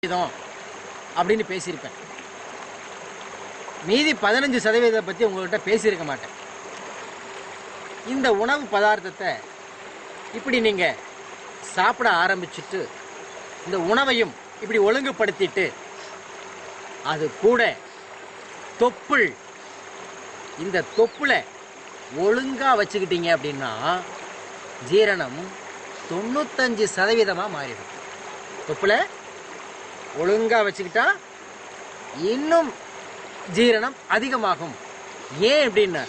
சதவீதம் அப்படின்னு பேசியிருப்பேன் மீதி பதினஞ்சு சதவீதத்தை பற்றி உங்கள்கிட்ட பேசியிருக்க மாட்டேன் இந்த உணவு பதார்த்தத்தை இப்படி நீங்கள் சாப்பிட ஆரம்பிச்சுட்டு இந்த உணவையும் இப்படி ஒழுங்குபடுத்திட்டு அது கூட தொப்புள் இந்த தொப்புள ஒழுங்காக வச்சுக்கிட்டீங்க அப்படின்னா ஜீரணம் தொண்ணூத்தஞ்சு சதவீதமாக மாறிடும் தொப்புள ஒழுங்காக வச்சுக்கிட்டா இன்னும் ஜீரணம் அதிகமாகும் ஏன் அப்படின்னா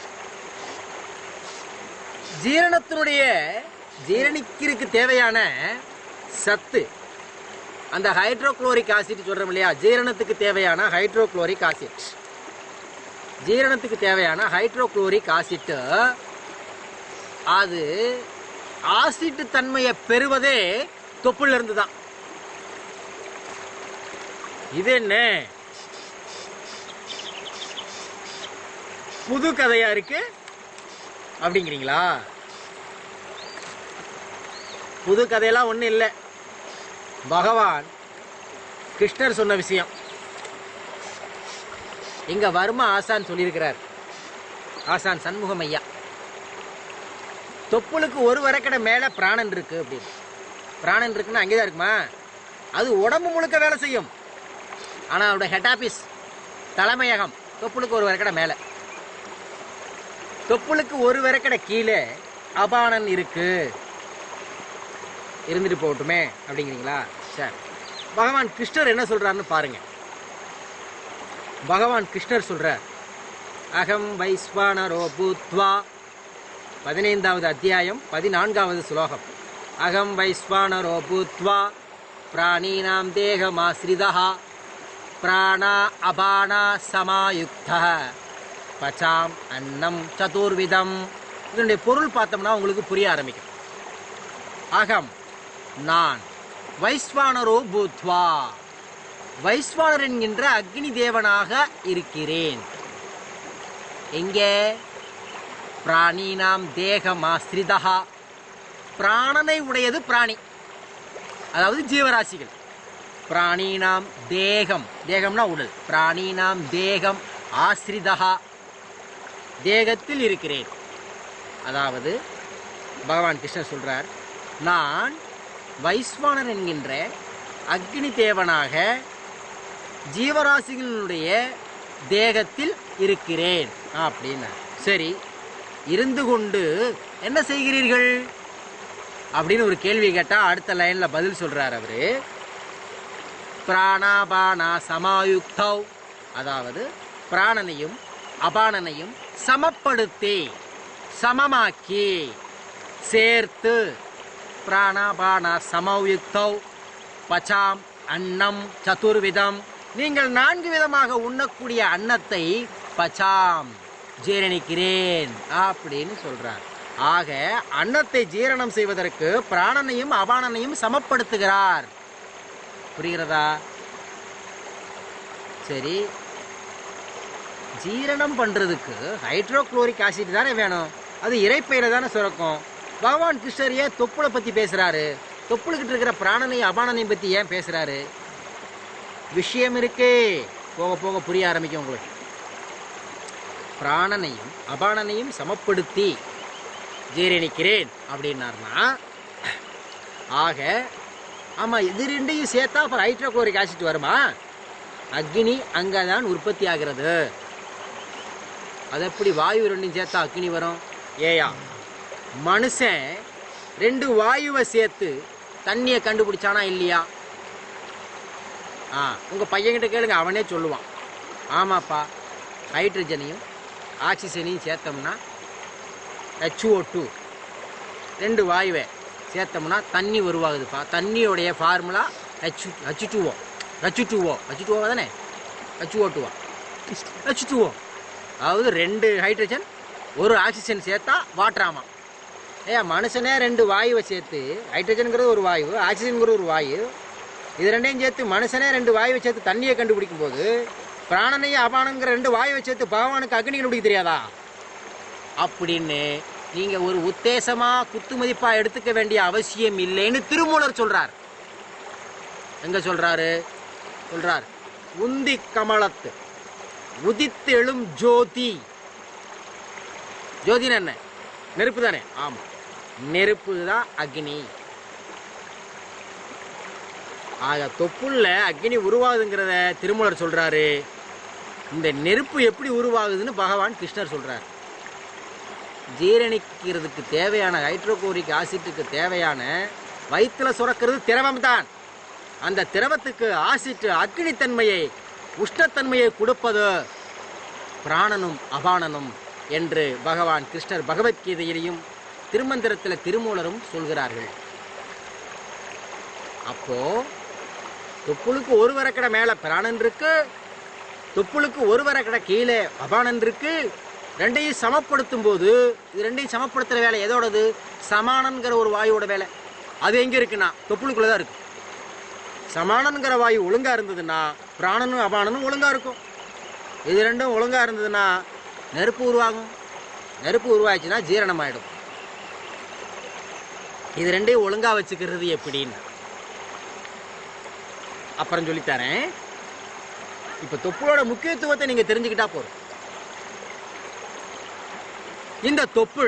ஜீரணத்தினுடைய ஜீரணிக்கிறதுக்கு தேவையான சத்து அந்த ஹைட்ரோகுளோரிக் ஆசிட் சொல்கிறோம் இல்லையா ஜீரணத்துக்கு தேவையான ஹைட்ரோகுளோரிக் ஆசிட் ஜீரணத்துக்கு தேவையான ஹைட்ரோகுளோரிக் ஆசிட்டு அது ஆசிட் தன்மையை பெறுவதே தொப்புல இருந்து தான் இது என்ன புது கதையா இருக்கு அப்படிங்கிறீங்களா புது கதையெல்லாம் ஒன்றும் இல்லை பகவான் கிருஷ்ணர் சொன்ன விஷயம் இங்க வர்ம ஆசான் சொல்லியிருக்கிறார் ஆசான் சண்முகம் ஐயா தொப்புளுக்கு ஒரு வரக்கடை மேலே பிராணன் இருக்கு அப்படின்னு பிராணன் இருக்குன்னா அங்கே தான் இருக்குமா அது உடம்பு முழுக்க வேலை செய்யும் ஆனால் அவரோட ஹெட் ஆஃபீஸ் தலைமையகம் தொப்புளுக்கு ஒரு வரக்கடை மேலே தொப்புளுக்கு ஒரு வரக்கடை கீழே அபானன் இருக்கு இருந்துட்டு போகட்டுமே அப்படிங்கிறீங்களா சரி பகவான் கிருஷ்ணர் என்ன சொல்றாருன்னு பாருங்க பகவான் கிருஷ்ணர் சொல்றார் அகம் வைஸ்வானரோ பூத்வா பதினைந்தாவது அத்தியாயம் பதினான்காவது ஸ்லோகம் அகம் வைஸ்வானரோ பூத்வா பிராணீனாம் தேகமாஸ்ரிதா பிராணா அபானா சமாயுக்த பச்சாம் அன்னம் சதுர்விதம் இதனுடைய பொருள் பார்த்தோம்னா உங்களுக்கு புரிய ஆரம்பிக்கும் அகம் நான் வைஸ்வானரோ பூத்வா வைஸ்வானர் என்கின்ற அக்னி தேவனாக இருக்கிறேன் எங்கே பிராணீனாம் தேகமாஸ்ரிதா பிராணனை உடையது பிராணி அதாவது ஜீவராசிகள் பிராணீனாம் தேகம் தேகம்னா உடல் பிராணீனாம் தேகம் ஆஸ்ரிதா தேகத்தில் இருக்கிறேன் அதாவது பகவான் கிருஷ்ணர் சொல்றார் நான் வைஸ்வானர் என்கின்ற அக்னி தேவனாக ஜீவராசிகளுடைய தேகத்தில் இருக்கிறேன் அப்படின்னு சரி இருந்து கொண்டு என்ன செய்கிறீர்கள் அப்படின்னு ஒரு கேள்வி கேட்டால் அடுத்த லைனில் பதில் சொல்கிறார் அவர் பிராணாபானா சமாயுக்தௌ அதாவது பிராணனையும் அபானனையும் சமப்படுத்தி சமமாக்கி சேர்த்து பிராணாபான சமயுக்தௌ பச்சாம் அன்னம் சதுர்விதம் நீங்கள் நான்கு விதமாக உண்ணக்கூடிய அன்னத்தை பச்சாம் ஜீரணிக்கிறேன் அப்படின்னு சொல்றார் ஆக அன்னத்தை ஜீரணம் செய்வதற்கு பிராணனையும் அபானனையும் சமப்படுத்துகிறார் புரிகிறதா சரி ஜீரணம் பண்றதுக்கு ஹைட்ரோகுளோரிக் ஆசிட் தானே வேணும் அது இறைப்பையில தானே சுரக்கும் பகவான் கிருஷ்ணர் ஏன் தொப்புளை பத்தி பேசுறாரு தொப்புளுக்கிட்டு இருக்கிற பிராணனையும் அபானனையும் பத்தி ஏன் பேசுறாரு விஷயம் இருக்கே போக போக புரிய ஆரம்பிக்கும் உங்களுக்கு பிராணனையும் அபானனையும் சமப்படுத்தி ஜீரணிக்கிறேன் அப்படின்னாருன்னா ஆக ஆமாம் இது ரெண்டையும் சேர்த்தா அப்புறம் ஹைட்ரோகுளோரிக் ஆசிட் வருமா அக்னி அங்கே தான் உற்பத்தி ஆகிறது அது எப்படி வாயு ரெண்டும் சேர்த்தா அக்னி வரும் ஏயா மனுஷன் ரெண்டு வாயுவை சேர்த்து தண்ணியை கண்டுபிடிச்சானா இல்லையா ஆ உங்கள் பையன்கிட்ட கேளுங்க அவனே சொல்லுவான் ஆமாப்பா ஹைட்ரஜனையும் ஆக்சிஜனையும் சேர்த்தோம்னா ஹெச்ஓ டூ ரெண்டு வாயுவை சேர்த்தோம்னா தண்ணி உருவாகுதுப்பா தண்ணியோடைய formula H H two O H two O H two O தானே ஹச்ஓ டூவா ஹச் டூஓ அதாவது ரெண்டு ஹைட்ரஜன் ஒரு ஆக்சிஜன் சேர்த்தா வாட்டராமா ஏ மனுஷனே ரெண்டு வாயுவை சேர்த்து ஹைட்ரஜனுங்கிறது ஒரு வாயு ஆக்சிஜனுங்கிறது ஒரு வாயு இது ரெண்டையும் சேர்த்து மனுஷனே ரெண்டு வாயுவை சேர்த்து தண்ணியை கண்டுபிடிக்கும் போது பிராணனையும் அபானங்கிற ரெண்டு வாயுவை சேர்த்து பகவானுக்கு அக்னி கண்டுபிடிக்க தெரியாதா அப்படின்னு நீங்க ஒரு உத்தேசமா குத்து மதிப்பா எடுத்துக்க வேண்டிய அவசியம் இல்லைன்னு திருமூலர் சொல்றார் எங்க சொல்றாரு சொல்றார் உந்தி கமலத்து உதித்தெழும் ஜோதி ஜோதினா என்ன நெருப்பு தானே ஆமா நெருப்பு தான் அக்னி ஆக தொப்புள்ள அக்னி உருவாகுதுங்கிறத திருமூலர் சொல்றாரு இந்த நெருப்பு எப்படி உருவாகுதுன்னு பகவான் கிருஷ்ணர் சொல்றார் ஜீரணிக்கிறதுக்கு தேவையான ஹைட்ரோகுளோரிக் ஆசிட்டுக்கு தேவையான வயிற்றுல சுரக்கிறது திரவம் தான் அந்த திரவத்துக்கு ஆசிட்டு அக்னித்தன்மையை உஷ்ணத்தன்மையை கொடுப்பது பிராணனும் அபானனும் என்று பகவான் கிருஷ்ணர் பகவத்கீதையிலையும் திருமந்திரத்தில் திருமூலரும் சொல்கிறார்கள் அப்போ தொப்புளுக்கு ஒரு வரக்கடை மேலே பிராணன் இருக்கு தொப்புளுக்கு ஒரு வரக்கடை கீழே அபானன் இருக்கு ரெண்டையும் சமப்படுத்தும் போது இது ரெண்டையும் சமப்படுத்துகிற வேலை எதோடது சமானங்கிற ஒரு வாயுவோட வேலை அது எங்கே இருக்குன்னா தொப்புளுக்குள்ளே தான் இருக்கு சமானங்கிற வாயு ஒழுங்காக இருந்ததுன்னா பிராணனும் அபானனும் ஒழுங்காக இருக்கும் இது ரெண்டும் ஒழுங்காக இருந்ததுன்னா நெருப்பு உருவாகும் நெருப்பு உருவாச்சுன்னா ஜீரணம் ஆயிடும் இது ரெண்டையும் ஒழுங்காக வச்சுக்கிறது எப்படின்னு அப்புறம் சொல்லித்தரேன் இப்போ தொப்புளோட முக்கியத்துவத்தை நீங்கள் தெரிஞ்சுக்கிட்டா போதும் இந்த தொப்புள்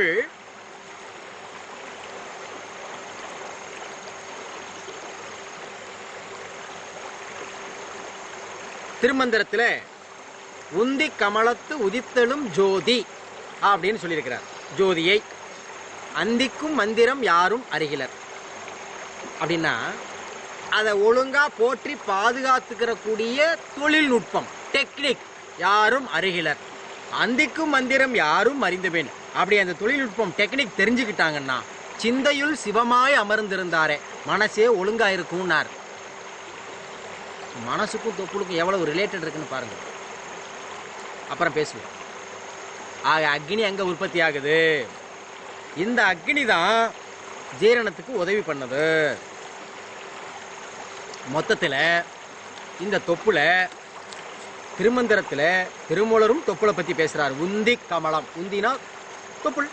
திருமந்திரத்தில் உந்தி கமலத்து உதித்தலும் ஜோதி அப்படின்னு சொல்லியிருக்கிறார் ஜோதியை அந்திக்கும் மந்திரம் யாரும் அறிகிலர் அப்படின்னா அதை ஒழுங்காக போற்றி பாதுகாத்துக்கிற கூடிய தொழில்நுட்பம் டெக்னிக் யாரும் அறிகிலர் அந்திக்கும் மந்திரம் யாரும் அறிந்தவேன் அப்படி அந்த தொழில்நுட்பம் டெக்னிக் தெரிஞ்சுக்கிட்டாங்கன்னா சிந்தையுள் சிவமாய் அமர்ந்திருந்தாரே மனசே ஒழுங்கா இருக்கும்னார் மனசுக்கும் தொப்புளுக்கும் எவ்வளவு ரிலேட்டட் இருக்குன்னு பாருங்க அப்புறம் பேசுவோம் ஆக அக்னி அங்கே உற்பத்தி ஆகுது இந்த அக்னி தான் ஜீரணத்துக்கு உதவி பண்ணுது மொத்தத்தில் இந்த தொப்புல திருமந்திரத்தில் திருமூலரும் தொப்புளை பற்றி பேசுகிறார் உந்தி கமலம் உந்தினா தொப்புள்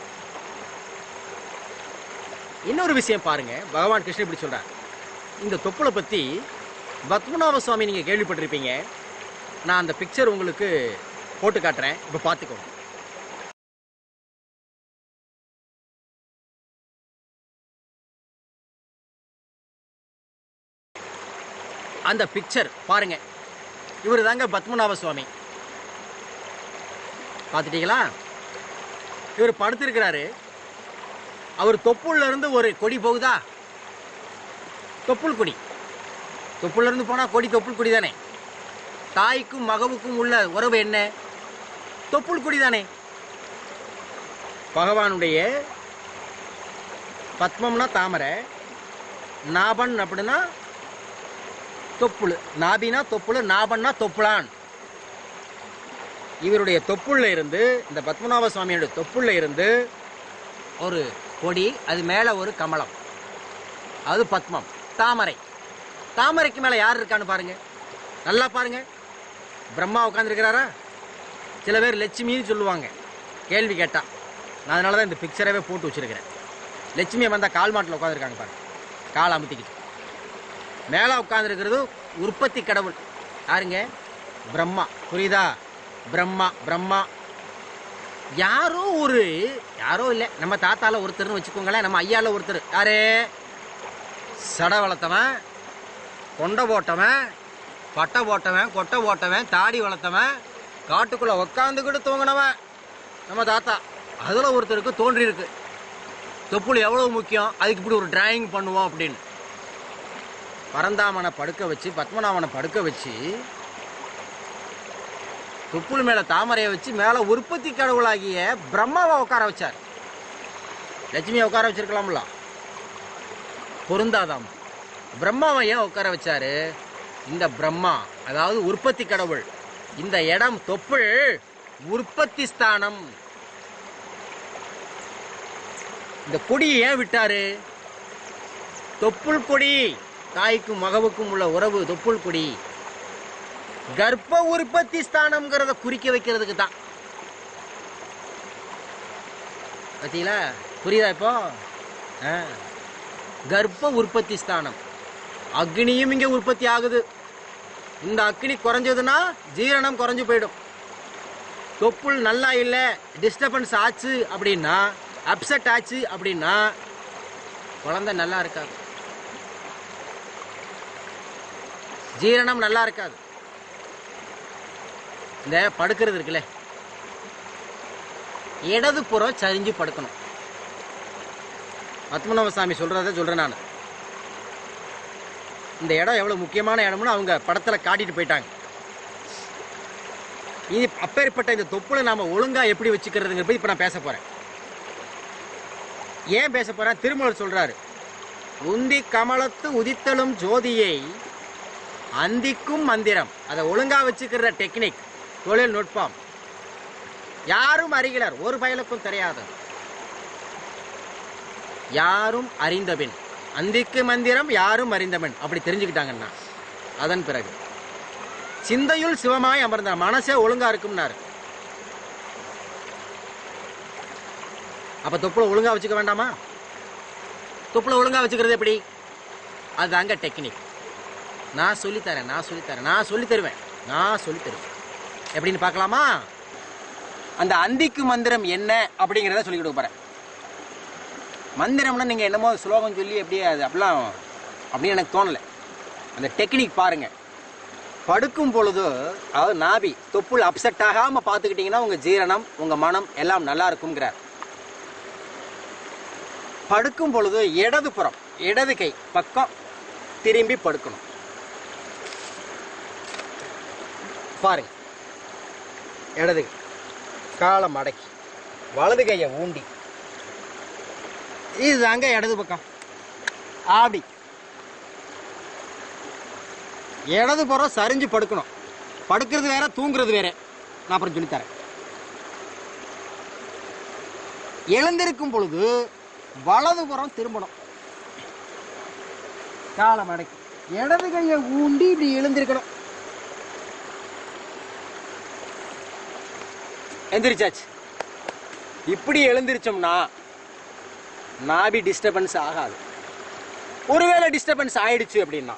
இன்னொரு விஷயம் பாருங்க பகவான் கிருஷ்ணன் இப்படி சொல்றார் இந்த தொப்புளை பற்றி பத்மநாப சுவாமி நீங்கள் கேள்விப்பட்டிருப்பீங்க நான் அந்த பிக்சர் உங்களுக்கு போட்டு காட்டுறேன் இப்போ பார்த்துக்கோங்க அந்த பிக்சர் பாருங்க இவர் தாங்க பத்மநாப சுவாமி பார்த்துட்டீங்களா இவர் படுத்திருக்கிறாரு அவர் தொப்புள்ள இருந்து ஒரு கொடி போகுதா தொப்புள் கொடி தொப்புள்ள இருந்து போனா கொடி தொப்புள் கொடி தானே தாய்க்கும் மகவுக்கும் உள்ள உறவு என்ன தொப்புள் கொடி தானே பகவானுடைய பத்மம்னா தாமரை நாபன் அப்படின்னா தொப்புள் நாபினா தொப்புள் நாபன்னா தொப்புளான் இவருடைய தொப்புள்ள இருந்து இந்த பத்மநாப சுவாமியோட தொப்புள்ள இருந்து ஒரு கொடி அது மேலே ஒரு கமலம் அது பத்மம் தாமரை தாமரைக்கு மேலே யார் இருக்கான்னு பாருங்க நல்லா பாருங்க பிரம்மா உட்காந்துருக்கிறாரா சில பேர் லட்சுமின்னு சொல்லுவாங்க கேள்வி கேட்டா நான் அதனால தான் இந்த பிக்சரவே போட்டு வச்சிருக்கிறேன் லட்சுமியை வந்தால் கால் மாட்டில் உட்காந்துருக்காங்க பாருங்க கால் அமுத்திக்கிட்டு மேலே உட்காந்துருக்கிறது உற்பத்தி கடவுள் யாருங்க பிரம்மா புரியுதா பிரம்மா பிரம்மா யாரோ ஒரு யாரோ இல்லை நம்ம தாத்தால ஒருத்தர்னு வச்சுக்கோங்களேன் நம்ம ஐயால ஒருத்தர் யாரு சடை வளர்த்தவன் கொண்டை போட்டவன் பட்டை போட்டவன் கொட்டை போட்டவன் தாடி வளர்த்தவன் காட்டுக்குள்ளே உக்காந்துக்கிட்டு தூங்கினவன் நம்ம தாத்தா அதில் ஒருத்தருக்கு தோன்றி இருக்கு தொப்புள் எவ்வளவு முக்கியம் அதுக்கு இப்படி ஒரு டிராயிங் பண்ணுவோம் அப்படின்னு பரந்தாமனை படுக்க வச்சு பத்மநாபனை படுக்க வச்சு தொப்புள் மேலே தாமரையை வச்சு மேலே உற்பத்தி கடவுளாகிய பிரம்மாவை உட்கார வச்சார் லட்சுமியை உட்கார வச்சிருக்கலாம்ல பொருந்தாதாம் பிரம்மாவை ஏன் உட்கார வச்சாரு இந்த பிரம்மா அதாவது உற்பத்தி கடவுள் இந்த இடம் தொப்புள் உற்பத்தி ஸ்தானம் இந்த கொடியை ஏன் விட்டாரு தொப்புள் கொடி தாய்க்கும் மகவுக்கும் உள்ள உறவு தொப்புள் கொடி கர்ப்ப உற்பத்தி ஸ்தானம்ங்கிறத குறிக்க வைக்கிறதுக்கு தான் பார்த்தீங்களா புரியுதா இப்போ ஆ. கர்ப்ப உற்பத்தி ஸ்தானம் அக்னியும் இங்கே உற்பத்தி ஆகுது இந்த அக்னி குறைஞ்சதுன்னா ஜீரணம் குறைஞ்சு போயிடும் தொப்புள் நல்லா இல்லை டிஸ்டர்பன்ஸ் ஆச்சு அப்படின்னா அப்செட் ஆச்சு அப்படின்னா குழந்தை நல்லா இருக்காது ஜீரணம் நல்லா இருக்காது இந்த படுக்கிறது இருக்குல்ல இடது புறம் சரிஞ்சு படுக்கணும் பத்மநாப சாமி சொல்றத சொல்றேன் நான் இந்த இடம் எவ்வளவு முக்கியமான இடம்னு அவங்க படத்துல காட்டிட்டு போயிட்டாங்க இனி அப்பேற்பட்ட இந்த தொப்புளை நாம ஒழுங்கா எப்படி வச்சுக்கிறதுங்க பத்தி இப்ப நான் பேச போறேன் ஏன் பேச போறேன் திருமூலர் சொல்றாரு உந்தி கமலத்து உதித்தலும் ஜோதியை அந்திக்கும் மந்திரம் அதை ஒழுங்கா வச்சுக்கிற டெக்னிக் தொழில்நுட்பம் யாரும் அறிகிறார் ஒரு பயலுக்கும் தெரியாது யாரும் அறிந்தபின் அந்திக்கு மந்திரம் யாரும் அறிந்தவன் அப்படி தெரிஞ்சுக்கிட்டாங்கன்னா அதன் பிறகு சிந்தையுள் சிவமாய் அமர்ந்த மனசே ஒழுங்கா இருக்கும்னாரு அப்ப தொப்புளை ஒழுங்கா வச்சுக்க வேண்டாமா தொப்புளை ஒழுங்கா வச்சுக்கிறது எப்படி அதுதாங்க டெக்னிக் நான் சொல்லித்தரேன் நான் சொல்லித்தரேன் நான் சொல்லி தருவேன் நான் சொல்லி தருவேன் எப்படின்னு பார்க்கலாமா அந்த அந்திக்கு மந்திரம் என்ன அப்படிங்கிறத சொல்லி கொடுக்க போறேன் மந்திரம்னா நீங்கள் என்னமோ ஸ்லோகம் சொல்லி அப்படியே அது அப்படிலாம் அப்படின்னு எனக்கு தோணலை அந்த டெக்னிக் பாருங்க படுக்கும் பொழுது அதாவது நாபி தொப்புள் அப்செட் ஆகாமல் பார்த்துக்கிட்டிங்கன்னா உங்கள் ஜீரணம் உங்கள் மனம் எல்லாம் நல்லா இருக்குங்கிறார் படுக்கும் பொழுது இடது புறம் இடது கை பக்கம் திரும்பி படுக்கணும் பாருங்க இடது கை காலை மடக்கி வலது கையை ஊண்டி இதுதாங்க இடது பக்கம் அப்படி இடது புறம் சரிஞ்சு படுக்கணும் படுக்கிறது வேற தூங்குறது வேற நான் அப்புறம் சொல்லித்தரேன் எழுந்திருக்கும் பொழுது வலது புறம் திரும்பணும் காலை மடக்கி இடது கையை ஊண்டி இப்படி எழுந்திருக்கணும் எந்திரிச்சாச்சு இப்படி எழுந்திரிச்சோம்னா நாபி டிஸ்டர்பன்ஸ் ஆகாது ஒருவேளை டிஸ்டர்பன்ஸ் ஆயிடுச்சு அப்படின்னா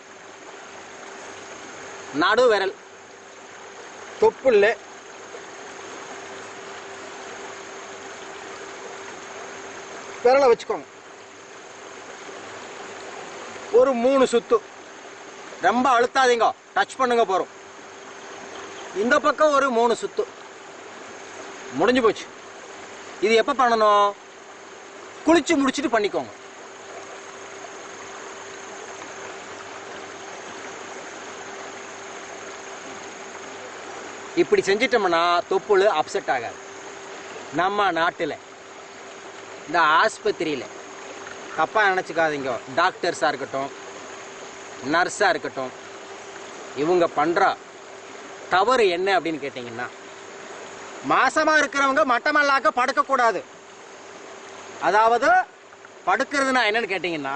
நடு விரல் தொப்புள்ள விரலை வச்சுக்கோங்க ஒரு மூணு சுத்து ரொம்ப அழுத்தாதீங்க டச் பண்ணுங்க போறோம் இந்த பக்கம் ஒரு மூணு சுத்து முடிஞ்சு போச்சு இது எப்போ பண்ணணும் குளிச்சு முடிச்சுட்டு பண்ணிக்கோங்க இப்படி செஞ்சிட்டோம்னா தொப்புள் அப்செட் ஆகாது நம்ம நாட்டில் இந்த ஆஸ்பத்திரியில் தப்பாக நினச்சிக்காதீங்க டாக்டர்ஸாக இருக்கட்டும் நர்ஸாக இருக்கட்டும் இவங்க பண்ணுற தவறு என்ன அப்படின்னு கேட்டிங்கன்னா மாசமாக இருக்கிறவங்க மட்டமல்லாக்க படுக்கக்கூடாது அதாவது படுக்கிறதுனா என்னன்னு கேட்டிங்கன்னா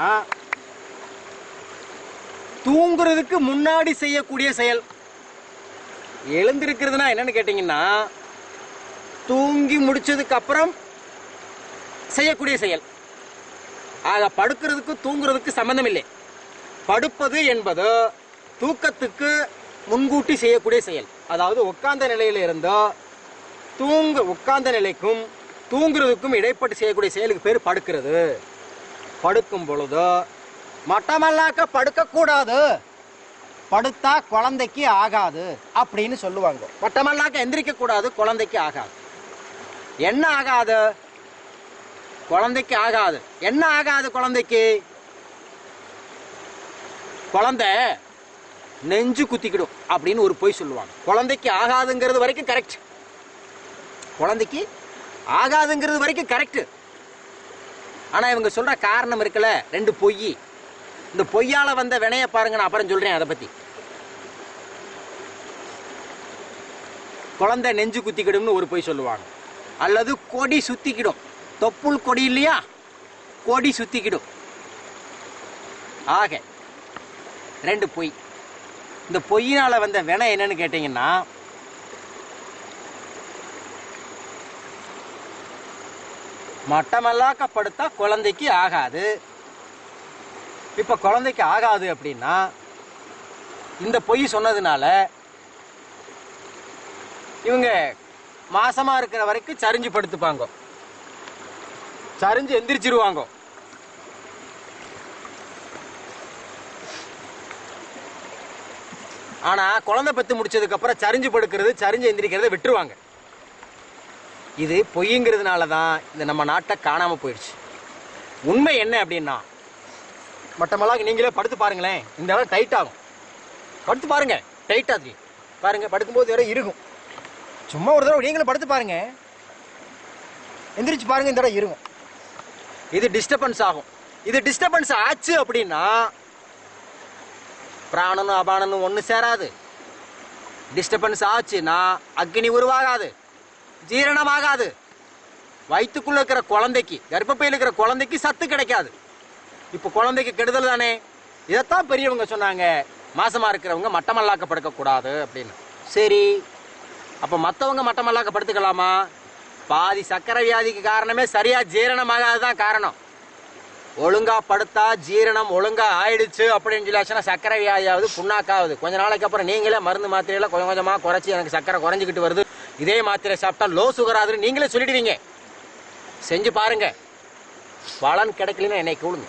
தூங்குறதுக்கு முன்னாடி செய்யக்கூடிய செயல் எழுந்திருக்கிறதுனா என்னன்னு கேட்டிங்கன்னா தூங்கி முடிச்சதுக்கு அப்புறம் செய்யக்கூடிய செயல் ஆக படுக்கிறதுக்கு தூங்குறதுக்கு சம்பந்தம் இல்லை படுப்பது என்பது தூக்கத்துக்கு முன்கூட்டி செய்யக்கூடிய செயல் அதாவது உட்கார்ந்த நிலையில இருந்தோ தூங்கு உட்கார்ந்த நிலைக்கும் தூங்குறதுக்கும் இடைப்பட்டு செய்யக்கூடிய செயலுக்கு பேர் படுக்கிறது படுக்கும் பொழுது மட்டமல்லாக்க படுக்கக்கூடாது படுத்தா குழந்தைக்கு ஆகாது அப்படின்னு சொல்லுவாங்க மட்டமல்லாக்க எந்திரிக்க கூடாது குழந்தைக்கு ஆகாது என்ன ஆகாது குழந்தைக்கு ஆகாது என்ன ஆகாது குழந்தைக்கு குழந்தை நெஞ்சு குத்திக்கிடும் அப்படின்னு ஒரு பொய் சொல்லுவாங்க குழந்தைக்கு ஆகாதுங்கிறது வரைக்கும் கரெக்ட் குழந்தைக்கு ஆகாதுங்கிறது வரைக்கும் கரெக்ட் ஆனா இவங்க சொல்ற காரணம் இருக்குல்ல ரெண்டு பொய் இந்த பொய்யால வந்த வினைய பாருங்க நான் அப்புறம் சொல்றேன் அதை பத்தி குழந்தை நெஞ்சு குத்திக்கிடும்னு ஒரு பொய் சொல்லுவாங்க அல்லது கொடி சுத்திக்கிடும் தொப்புள் கொடி இல்லையா கொடி சுத்திக்கிடும் ஆக ரெண்டு பொய் இந்த பொய்யினால வந்த வினை என்னன்னு கேட்டீங்கன்னா மட்டமல்லாக்கப்படுத்தா குழந்தைக்கு ஆகாது இப்போ குழந்தைக்கு ஆகாது அப்படின்னா இந்த பொய் சொன்னதுனால இவங்க மாசமா இருக்கிற வரைக்கும் சரிஞ்சு படுத்துப்பாங்க சரிஞ்சு எந்திரிச்சிருவாங்க ஆனா குழந்தை பெத்து முடிச்சதுக்கு அப்புறம் சரிஞ்சு படுக்கிறது சரிஞ்சு எந்திரிக்கிறத விட்டுருவாங்க இது பொய்ங்கிறதுனால தான் இந்த நம்ம நாட்டை காணாம போயிடுச்சு உண்மை என்ன அப்படின்னா மட்டமெல்லாம் நீங்களே படுத்து பாருங்களேன் இந்த இடம் டைட் ஆகும் படுத்து பாருங்க டைட் ஆகுது பாருங்க படுக்கும்போது வேற இருக்கும் சும்மா ஒரு தடவை நீங்களும் படுத்து பாருங்க எந்திரிச்சு பாருங்க இந்த இடம் இருக்கும் இது டிஸ்டர்பன்ஸ் ஆகும் இது டிஸ்டர்பன்ஸ் ஆச்சு அப்படின்னா பிராணனும் அபானனும் ஒன்று சேராது டிஸ்டர்பன்ஸ் ஆச்சுன்னா அக்னி உருவாகாது ஜீரணமாகாது வயிற்றுக்குள்ள இருக்கிற குழந்தைக்கு கர்ப்பப்பையில் இருக்கிற குழந்தைக்கு சத்து கிடைக்காது இப்போ குழந்தைக்கு கெடுதல் தானே இதைத்தான் பெரியவங்க சொன்னாங்க மாசமா இருக்கிறவங்க மட்டமல்லாக்க படுக்கக்கூடாது அப்படின்னு சரி அப்போ மற்றவங்க மட்டமல்லாக்க படுத்துக்கலாமா பாதி சக்கரை வியாதிக்கு காரணமே சரியா ஜீரணமாகாது தான் காரணம் ஒழுங்கா படுத்தா ஜீரணம் ஒழுங்கா ஆயிடுச்சு அப்படின்னு சொல்லாச்சுன்னா சக்கரை வியாதியாவது புண்ணாக்காவது கொஞ்ச நாளைக்கு அப்புறம் நீங்களே மருந்து மாத்திரையில கொஞ்சம் கொஞ்சமா குறைச்சி எனக்கு சக்கரை குறைஞ்சிக்கிட்டு வருது இதே மாத்திரை சாப்பிட்டா லோ சுகர் ஆகுதுன்னு நீங்களே சொல்லிடுவீங்க செஞ்சு பாருங்க பலன் கிடைக்கலன்னு என்னை கூடுங்க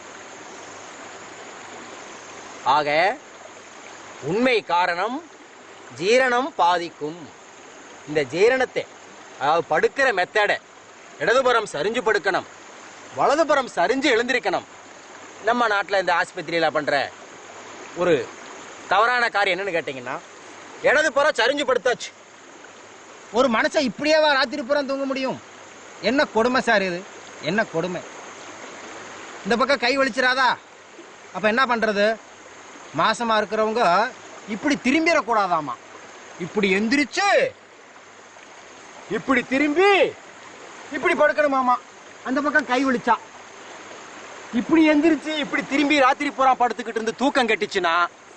ஆக உண்மை காரணம் ஜீரணம் பாதிக்கும் இந்த ஜீரணத்தை அதாவது படுக்கிற மெத்தடை இடதுபுறம் சரிஞ்சு படுக்கணும் வலதுபுறம் சரிஞ்சு எழுந்திருக்கணும் நம்ம நாட்டில் இந்த ஆஸ்பத்திரியில் பண்ணுற ஒரு தவறான காரியம் என்னன்னு கேட்டிங்கன்னா இடதுபுறம் சரிஞ்சு படுத்தாச்சு ஒரு மனுஷன் இப்படியேவா ராத்திரி புறம் தூங்க முடியும் என்ன கொடுமை சார் இது என்ன கொடுமை இந்த பக்கம் கை வலிச்சிடாதா அப்போ என்ன பண்ணுறது மாசமா இருக்கிறவங்க இப்படி திரும்பிடக்கூடாதாமா இப்படி எந்திரிச்சு இப்படி திரும்பி இப்படி படுக்கணுமாமா அந்த பக்கம் கை வலிச்சா இப்படி எந்திரிச்சு இப்படி திரும்பி ராத்திரி பூரா படுத்துக்கிட்டு இருந்து தூக்கம் கட்டுச்சுன்னா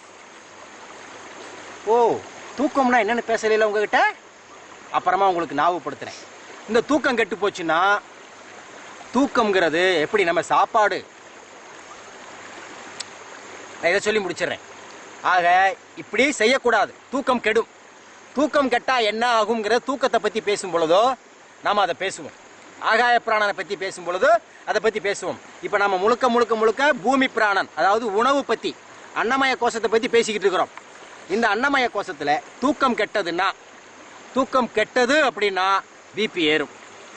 ஓ தூக்கம்னா என்னன்னு பேசல உங்ககிட்ட அப்புறமா உங்களுக்கு ஞாபகப்படுத்துறேன் இந்த தூக்கம் கெட்டு போச்சுன்னா தூக்கம்ங்கிறது எப்படி நம்ம சாப்பாடு நான் இதை சொல்லி முடிச்சிடுறேன் ஆக இப்படி செய்யக்கூடாது தூக்கம் கெடும் தூக்கம் கெட்டா என்ன ஆகுங்கிற தூக்கத்தை பற்றி பேசும் பொழுதோ நாம் அதை பேசுவோம் ஆகாய பிராணனை பற்றி பேசும் பொழுது அதை பற்றி பேசுவோம் இப்போ நம்ம முழுக்க முழுக்க முழுக்க பூமி பிராணன் அதாவது உணவு பற்றி அன்னமய கோஷத்தை பற்றி பேசிக்கிட்டு இருக்கிறோம் இந்த அன்னமய கோஷத்தில் தூக்கம் கெட்டதுன்னா தூக்கம் கெட்டது அப்படின்னா பிபி ஏறும்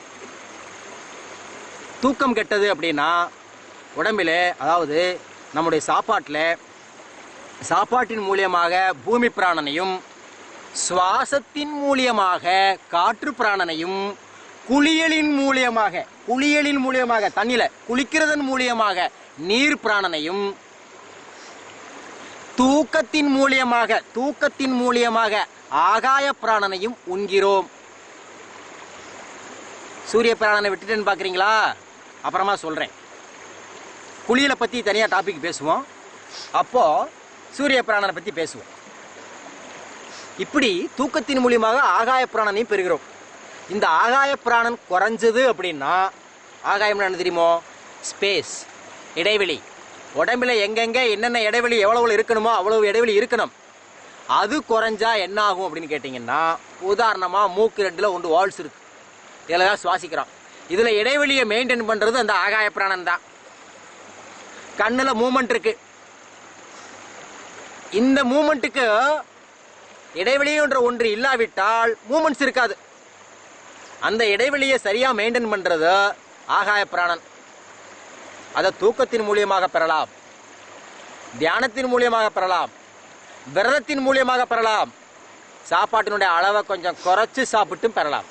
தூக்கம் கெட்டது அப்படின்னா உடம்பில் அதாவது நம்முடைய சாப்பாட்டில் சாப்பாட்டின் மூலியமாக பூமி பிராணனையும் சுவாசத்தின் மூலியமாக காற்று பிராணனையும் குளியலின் மூலியமாக குளியலின் மூலியமாக தண்ணில குளிக்கிறதன் மூலியமாக நீர் பிராணனையும் தூக்கத்தின் மூலியமாக தூக்கத்தின் மூலியமாக ஆகாய பிராணனையும் உண்கிறோம் சூரிய பிராணனை விட்டுட்டேன்னு பார்க்குறீங்களா அப்புறமா சொல்கிறேன் குளியலை பற்றி தனியாக டாபிக் பேசுவோம் அப்போது சூரிய பிராணனை பற்றி பேசுவோம் இப்படி தூக்கத்தின் மூலியமாக ஆகாய பிராணனையும் பெறுகிறோம் இந்த ஆகாய பிராணன் குறைஞ்சது அப்படின்னா ஆகாயம் என்ன தெரியுமோ ஸ்பேஸ் இடைவெளி உடம்புல எங்கெங்கே என்னென்ன இடைவெளி எவ்வளவு இருக்கணுமோ அவ்வளவு இடைவெளி இருக்கணும் அது குறைஞ்சா என்ன ஆகும் அப்படின்னு கேட்டிங்கன்னா உதாரணமாக மூக்கு ரெண்டில் ஒன்று வால்ஸ் இருக்கு இதில் தான் சுவாசிக்கிறோம் இதில் இடைவெளியை மெயின்டைன் பண்ணுறது அந்த ஆகாய பிராணன் தான் கண்ணில் மூமெண்ட் இருக்கு இந்த மூமெண்ட்டுக்கு இடைவெளின்ற ஒன்று இல்லாவிட்டால் மூமெண்ட்ஸ் இருக்காது அந்த இடைவெளியை சரியாக மெயின்டைன் பண்ணுறது ஆகாய பிராணன் அதை தூக்கத்தின் மூலியமாக பெறலாம் தியானத்தின் மூலியமாக பெறலாம் விரதத்தின் மூலியமாக பெறலாம் சாப்பாட்டினுடைய அளவை கொஞ்சம் குறைச்சு சாப்பிட்டும் பெறலாம்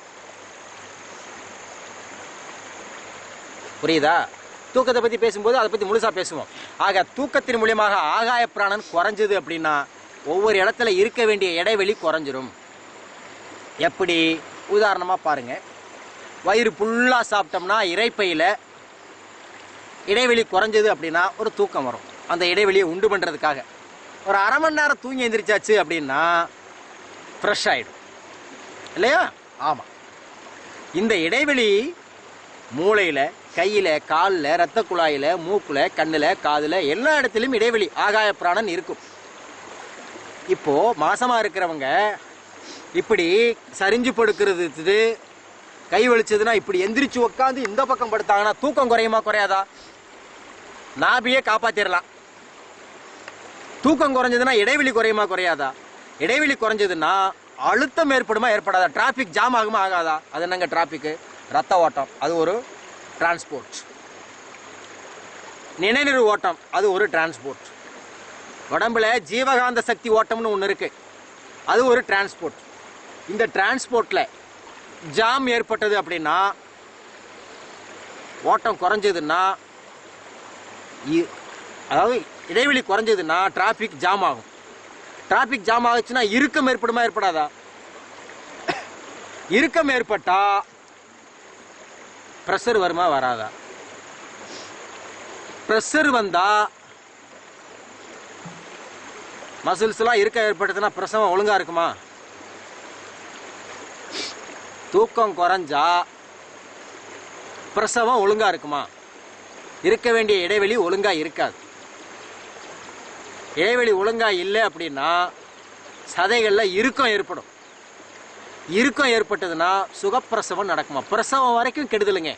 புரியுதா தூக்கத்தை பற்றி பேசும்போது அதை பற்றி முழுசாக பேசுவோம் ஆக தூக்கத்தின் மூலியமாக ஆகாய பிராணன் குறைஞ்சது அப்படின்னா ஒவ்வொரு இடத்துல இருக்க வேண்டிய இடைவெளி குறைஞ்சிரும் எப்படி உதாரணமாக பாருங்க வயிறு ஃபுல்லாக சாப்பிட்டோம்னா இறைப்பையில் இடைவெளி குறைஞ்சது அப்படின்னா ஒரு தூக்கம் வரும் அந்த இடைவெளியை உண்டு பண்ணுறதுக்காக ஒரு அரை மணி நேரம் தூங்கி எந்திரிச்சாச்சு அப்படின்னா ஃப்ரெஷ் ஆகிடும் இல்லையா ஆமாம் இந்த இடைவெளி மூளையில் கையில் காலில் ரத்த குழாயில் மூக்கில் கண்ணில் காதில் எல்லா இடத்துலையும் இடைவெளி ஆகாய பிராணன் இருக்கும் இப்போ மாசமா இருக்கிறவங்க இப்படி சரிஞ்சு படுக்கிறது இது, கை வலிச்சதுன்னா இப்படி எந்திரிச்சு உட்காந்து இந்த பக்கம் படுத்தாங்கன்னா தூக்கம் குறையுமா குறையாதா நாபியே காப்பாத்திரலாம் தூக்கம் குறைஞ்சதுன்னா இடைவெளி குறையுமா குறையாதா இடைவெளி குறைஞ்சதுன்னா அழுத்தம் ஏற்படுமா ஏற்படாதா டிராஃபிக் ஜாம் ஆகுமா ஆகாதா அது என்னங்க டிராஃபிக்கு ரத்த ஓட்டம் அது ஒரு டிரான்ஸ்போர்ட் நினைநிறு ஓட்டம் அது ஒரு டிரான்ஸ்போர்ட் உடம்புல ஜீவகாந்த சக்தி ஓட்டம்னு ஒன்று இருக்கு அது ஒரு டிரான்ஸ்போர்ட் இந்த டிரான்ஸ்போர்ட்டில் ஜாம் ஏற்பட்டது அப்படின்னா ஓட்டம் குறைஞ்சதுன்னா இ- அதாவது இடைவெளி குறைஞ்சதுன்னா டிராஃபிக் ஜாம் ஆகும் டிராஃபிக் ஜாம் ஆகுச்சுன்னா இறுக்கம் ஏற்படுமா ஏற்படாதா இறுக்கம் ஏற்பட்டா ப்ரெஷர் வருமா வராதா ப்ரெஷர் வந்தா மசில்ஸ்லாம் இருக்க ஏற்பட்டதுன்னா பிரசவம் ஒழுங்கா இருக்குமா தூக்கம் குறைஞ்சா பிரசவம் ஒழுங்கா இருக்குமா இருக்க வேண்டிய இடைவெளி ஒழுங்கா இருக்காது இடைவெளி ஒழுங்கா இல்லை அப்படின்னா சதைகளில் இறுக்கம் ஏற்படும் இறுக்கம் ஏற்பட்டதுன்னா சுகப்பிரசவம் நடக்குமா பிரசவம் வரைக்கும் கெடுதலுங்க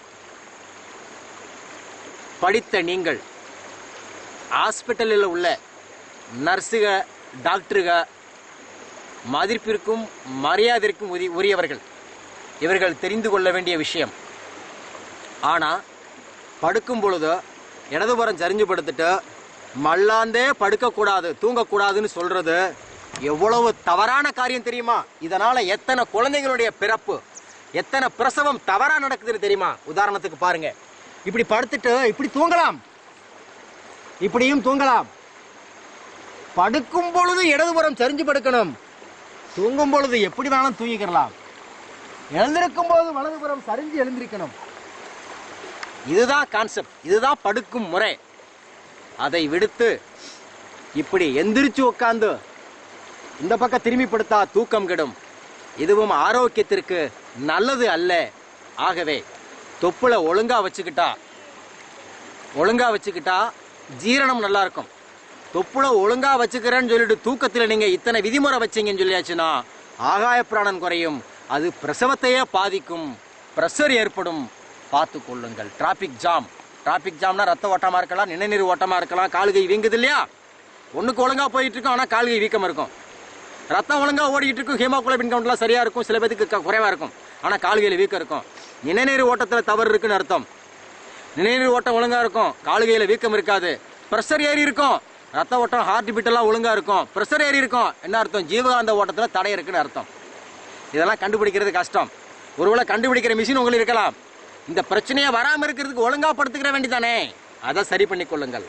படித்த நீங்கள் ஹாஸ்பிட்டலில் உள்ள நர்ஸுக டாக்டருக மதிப்பிற்கும் மரியாதைக்கும் உரி உரியவர்கள் இவர்கள் தெரிந்து கொள்ள வேண்டிய விஷயம் ஆனால் படுக்கும் பொழுது இடதுபுறம் சரிஞ்சு படுத்துட்டு மல்லாந்தே படுக்கக்கூடாது தூங்கக்கூடாதுன்னு சொல்றது எவ்வளவு தவறான காரியம் தெரியுமா இதனால எத்தனை குழந்தைகளுடைய பிறப்பு எத்தனை பிரசவம் தவறா நடக்குதுன்னு தெரியுமா உதாரணத்துக்கு பாருங்க இப்படி படுத்துட்டு இப்படி தூங்கலாம் இப்படியும் தூங்கலாம் படுக்கும் பொழுது இடதுபுறம் சரிஞ்சு படுக்கணும் தூங்கும் பொழுது எப்படி வேணாலும் தூங்கிக்கிறலாம் எழுந்திருக்கும் போது வலதுபுறம் சரிஞ்சு எழுந்திருக்கணும் இதுதான் கான்செப்ட் இதுதான் படுக்கும் முறை அதை விடுத்து இப்படி எந்திரிச்சு உட்காந்து இந்த பக்கம் திரும்பி படுத்தா தூக்கம் கெடும் இதுவும் ஆரோக்கியத்திற்கு நல்லது அல்ல ஆகவே தொப்புளை ஒழுங்கா வச்சுக்கிட்டா ஒழுங்கா வச்சுக்கிட்டா ஜீரணம் நல்லா இருக்கும் தொப்புளை ஒழுங்கா வச்சுக்கிறேன்னு சொல்லிட்டு தூக்கத்தில் நீங்க இத்தனை விதிமுறை வச்சீங்கன்னு சொல்லியாச்சுன்னா ஆகாய பிராணன் குறையும் அது பிரசவத்தையே பாதிக்கும் ப்ரெஷர் ஏற்படும் பார்த்து கொள்ளுங்கள் டிராபிக் ஜாம் டிராபிக் ஜாம்னா ரத்த ஓட்டமா இருக்கலாம் நிணநீர் ஓட்டமா இருக்கலாம் கால்கை வீங்குது இல்லையா ஒண்ணுக்கு ஒழுங்கா போயிட்டு இருக்கும் ஆனா கால்கை வீக்கம் இருக்கும் ரத்தம் ஒழுங்கா ஓடிக்கிட்டு இருக்கும் ஹீமோகுளோபின் கவுண்ட்லாம் சரியா இருக்கும் சில பேருக்கு க- குறைவா இருக்கும் ஆனா கால்கையில வீக்கம் இருக்கும் நிணநீர் ஓட்டத்துல தவறு இருக்குன்னு அர்த்தம் நிணநீர் ஓட்டம் ஒழுங்கா இருக்கும் கால்கையில வீக்கம் இருக்காது ப்ரெஷர் ஏறி இருக்கும் ரத்த ஓட்டம் ஹார்ட் பீட் எல்லாம் ஒழுங்கா இருக்கும் ப்ரெஷர் ஏறி இருக்கும் என்ன அர்த்தம் ஜீவகாந்த ஓட்டத்துல தடை இருக்குன்னு அர்த்தம் இதெல்லாம் கண்டுபிடிக்கிறது கஷ்டம் ஒருவேளை கண்டுபிடிக்கிற மிஷின் உங்களுக்கு இருக்கலாம் இந்த பிரச்சனையை வராம இருக்கிறதுக்கு ஒழுங்கா படுத்துக்கிற வேண்டிதானே அதை சரி பண்ணி கொள்ளுங்கள்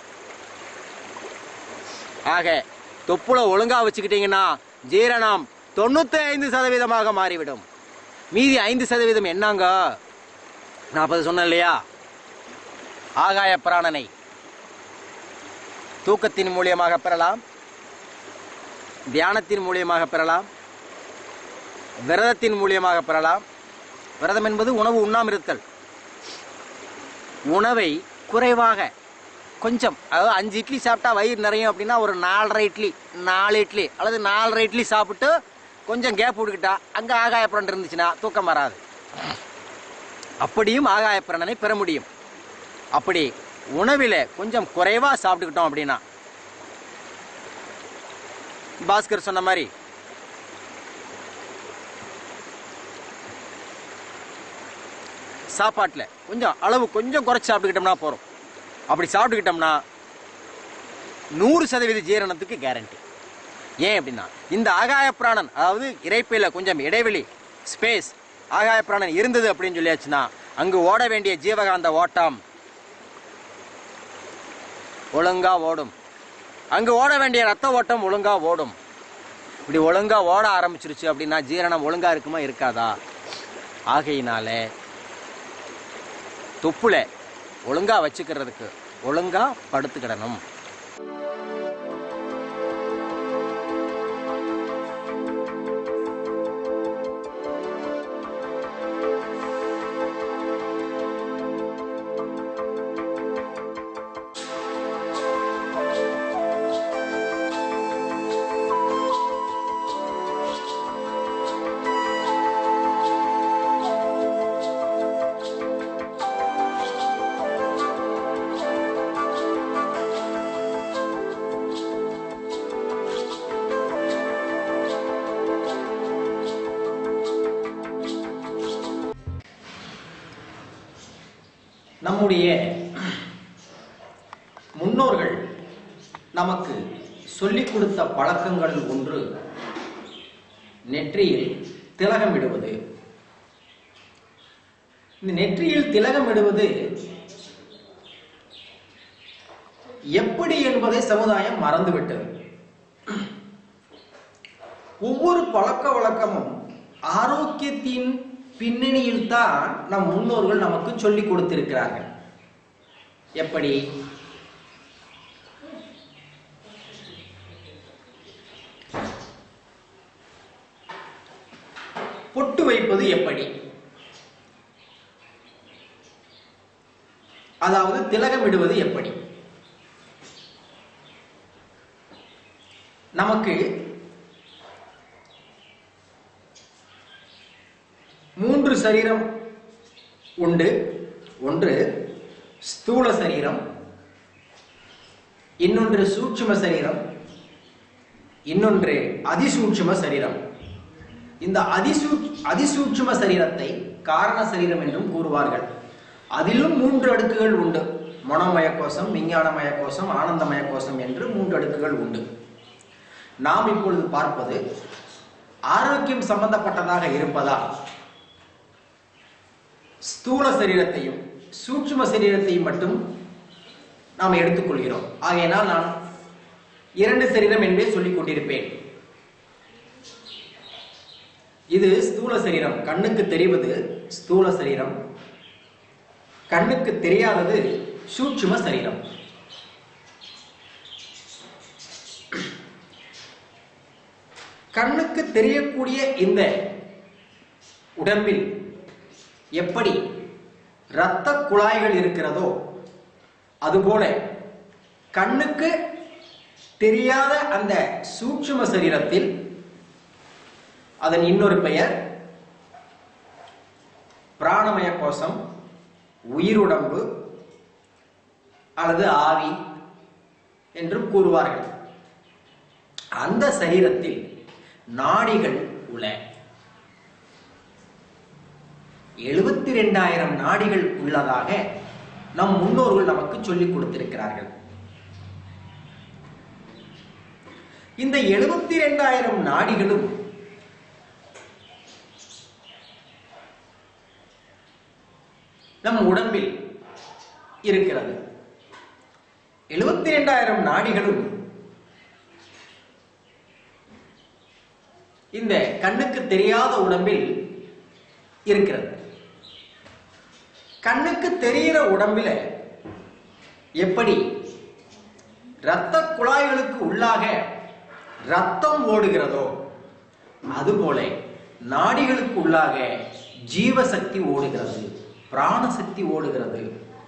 ஆக தொப்புளை ஒழுங்கா வச்சுக்கிட்டீங்கன்னா ஜீரணம் தொண்ணூத்தி ஐந்து சதவீதமாக மாறிவிடும் மீதி ஐந்து சதவீதம் என்னங்க நாற்பது சொன்னேன் இல்லையா ஆகாய பிராணனை தூக்கத்தின் மூலியமாக பெறலாம் தியானத்தின் மூலியமாக பெறலாம் விரதத்தின் மூலியமாக பெறலாம் விரதம் என்பது உணவு உண்ணாம இருத்தல் உணவை குறைவாக கொஞ்சம் அதாவது அஞ்சு இட்லி சாப்பிட்டா வயிறு நிறையும் அப்படின்னா ஒரு நாலரை இட்லி நாலு இட்லி அல்லது நாலரை இட்லி சாப்பிட்டு கொஞ்சம் கேப் விட்டுக்கிட்டா அங்கே ஆகாயப்புறன் இருந்துச்சுன்னா தூக்கம் வராது அப்படியும் ஆகாயப்புறனை பெற முடியும் அப்படி உணவில் கொஞ்சம் குறைவாக சாப்பிட்டுக்கிட்டோம் அப்படின்னா பாஸ்கர் சொன்ன மாதிரி சாப்பாட்டில் கொஞ்சம் அளவு கொஞ்சம் குறைச்சி சாப்பிட்டுக்கிட்டோம்னா போகிறோம் அப்படி சாப்பிட்டுக்கிட்டோம்னா நூறு சதவீத ஜீரணத்துக்கு கேரண்டி ஏன் அப்படின்னா இந்த ஆகாய பிராணன் அதாவது இறைப்பையில் கொஞ்சம் இடைவெளி ஸ்பேஸ் ஆகாய பிராணன் இருந்தது அப்படின்னு சொல்லியாச்சுன்னா அங்கு ஓட வேண்டிய ஜீவகாந்த ஓட்டம் ஒழுங்கா ஓடும் அங்கு ஓட வேண்டிய ரத்த ஓட்டம் ஒழுங்கா ஓடும் இப்படி ஒழுங்கா ஓட ஆரம்பிச்சிருச்சு அப்படின்னா ஜீரணம் ஒழுங்கா இருக்குமா இருக்காதா ஆகையினால தொப்புளை ஒழுங்கா வச்சுக்கிறதுக்கு ஒழுங்கா படுத்துக்கிடணும் நம்முடைய முன்னோர்கள் நமக்கு சொல்லிக் கொடுத்த பழக்கங்களில் ஒன்று நெற்றியில் திலகமிடுவது இந்த நெற்றியில் திலகமிடுவது எப்படி என்பதை சமுதாயம் மறந்துவிட்டது ஒவ்வொரு பழக்க வழக்கமும் ஆரோக்கியத்தின் பின்னணியில் தான் நம் முன்னோர்கள் நமக்கு சொல்லிக் கொடுத்திருக்கிறார்கள் எப்படி பொட்டு வைப்பது எப்படி அதாவது திலகமிடுவது எப்படி நமக்கு மூன்று சரீரம் உண்டு ஒன்று ஸ்தூல சரீரம் இன்னொன்று சூட்சும சரீரம் இன்னொன்று அதிசூட்சும சரீரம் இந்த அதிசூ அதிசூட்சும சரீரத்தை காரண சரீரம் என்றும் கூறுவார்கள் அதிலும் மூன்று அடுக்குகள் உண்டு மனோமய கோஷம் விஞ்ஞானமய கோஷம் ஆனந்தமய கோஷம் என்று மூன்று அடுக்குகள் உண்டு நாம் இப்பொழுது பார்ப்பது ஆரோக்கியம் சம்பந்தப்பட்டதாக இருப்பதால் ஸ்தூல சரீரத்தையும் சூட்சும சரீரத்தையும் மட்டும் நாம் எடுத்துக்கொள்கிறோம் ஆகையினால் நான் இரண்டு சரீரம் என்பே சொல்லிக் கொண்டிருப்பேன் இது ஸ்தூல சரீரம் கண்ணுக்கு தெரிவது ஸ்தூல சரீரம் கண்ணுக்கு தெரியாதது சூட்சும சரீரம் கண்ணுக்கு தெரியக்கூடிய இந்த உடம்பில் எப்படி இரத்த குழாய்கள் இருக்கிறதோ அதுபோல கண்ணுக்கு தெரியாத அந்த சூட்சும சரீரத்தில் அதன் இன்னொரு பெயர் பிராணமய கோஷம் உயிருடம்பு அல்லது ஆவி என்றும் கூறுவார்கள் அந்த சரீரத்தில் நாடிகள் உள எழுபத்தி ரெண்டாயிரம் நாடிகள் உள்ளதாக நம் முன்னோர்கள் நமக்கு சொல்லிக் கொடுத்திருக்கிறார்கள் இந்த எழுபத்தி ரெண்டாயிரம் நாடிகளும் நம் உடம்பில் இருக்கிறது எழுபத்தி ரெண்டாயிரம் நாடிகளும் இந்த கண்ணுக்கு தெரியாத உடம்பில் இருக்கிறது கண்ணுக்கு தெரிகிற உடம்பில எப்படி இரத்த குழாய்களுக்கு உள்ளாக ரத்தம் ஓடுகிறதோ அதுபோல நாடிகளுக்கு உள்ளாக ஜீவசக்தி ஓடுகிறது பிராணசக்தி ஓடுகிறது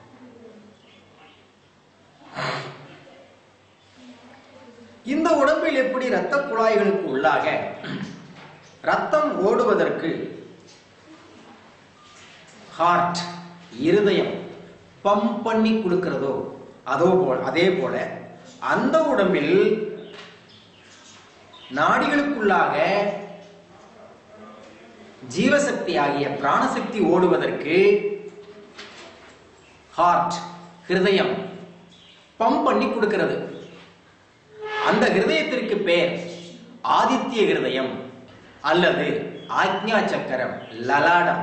இந்த உடம்பில் எப்படி இரத்த குழாய்களுக்கு உள்ளாக ரத்தம் ஓடுவதற்கு ஹார்ட் இருதயம் பம்ப் பண்ணி கொடுக்கிறதோ அதோ போல் அதே போல அந்த உடம்பில் நாடிகளுக்குள்ளாக ஜீவசக்தி ஆகிய பிராணசக்தி ஓடுவதற்கு ஹார்ட் ஹிருதயம் பம்ப் பண்ணி கொடுக்கிறது அந்த ஹிருதயத்திற்கு பேர் ஆதித்ய ஹிருதயம் அல்லது ஆக்ஞா சக்கரம் லலாடம்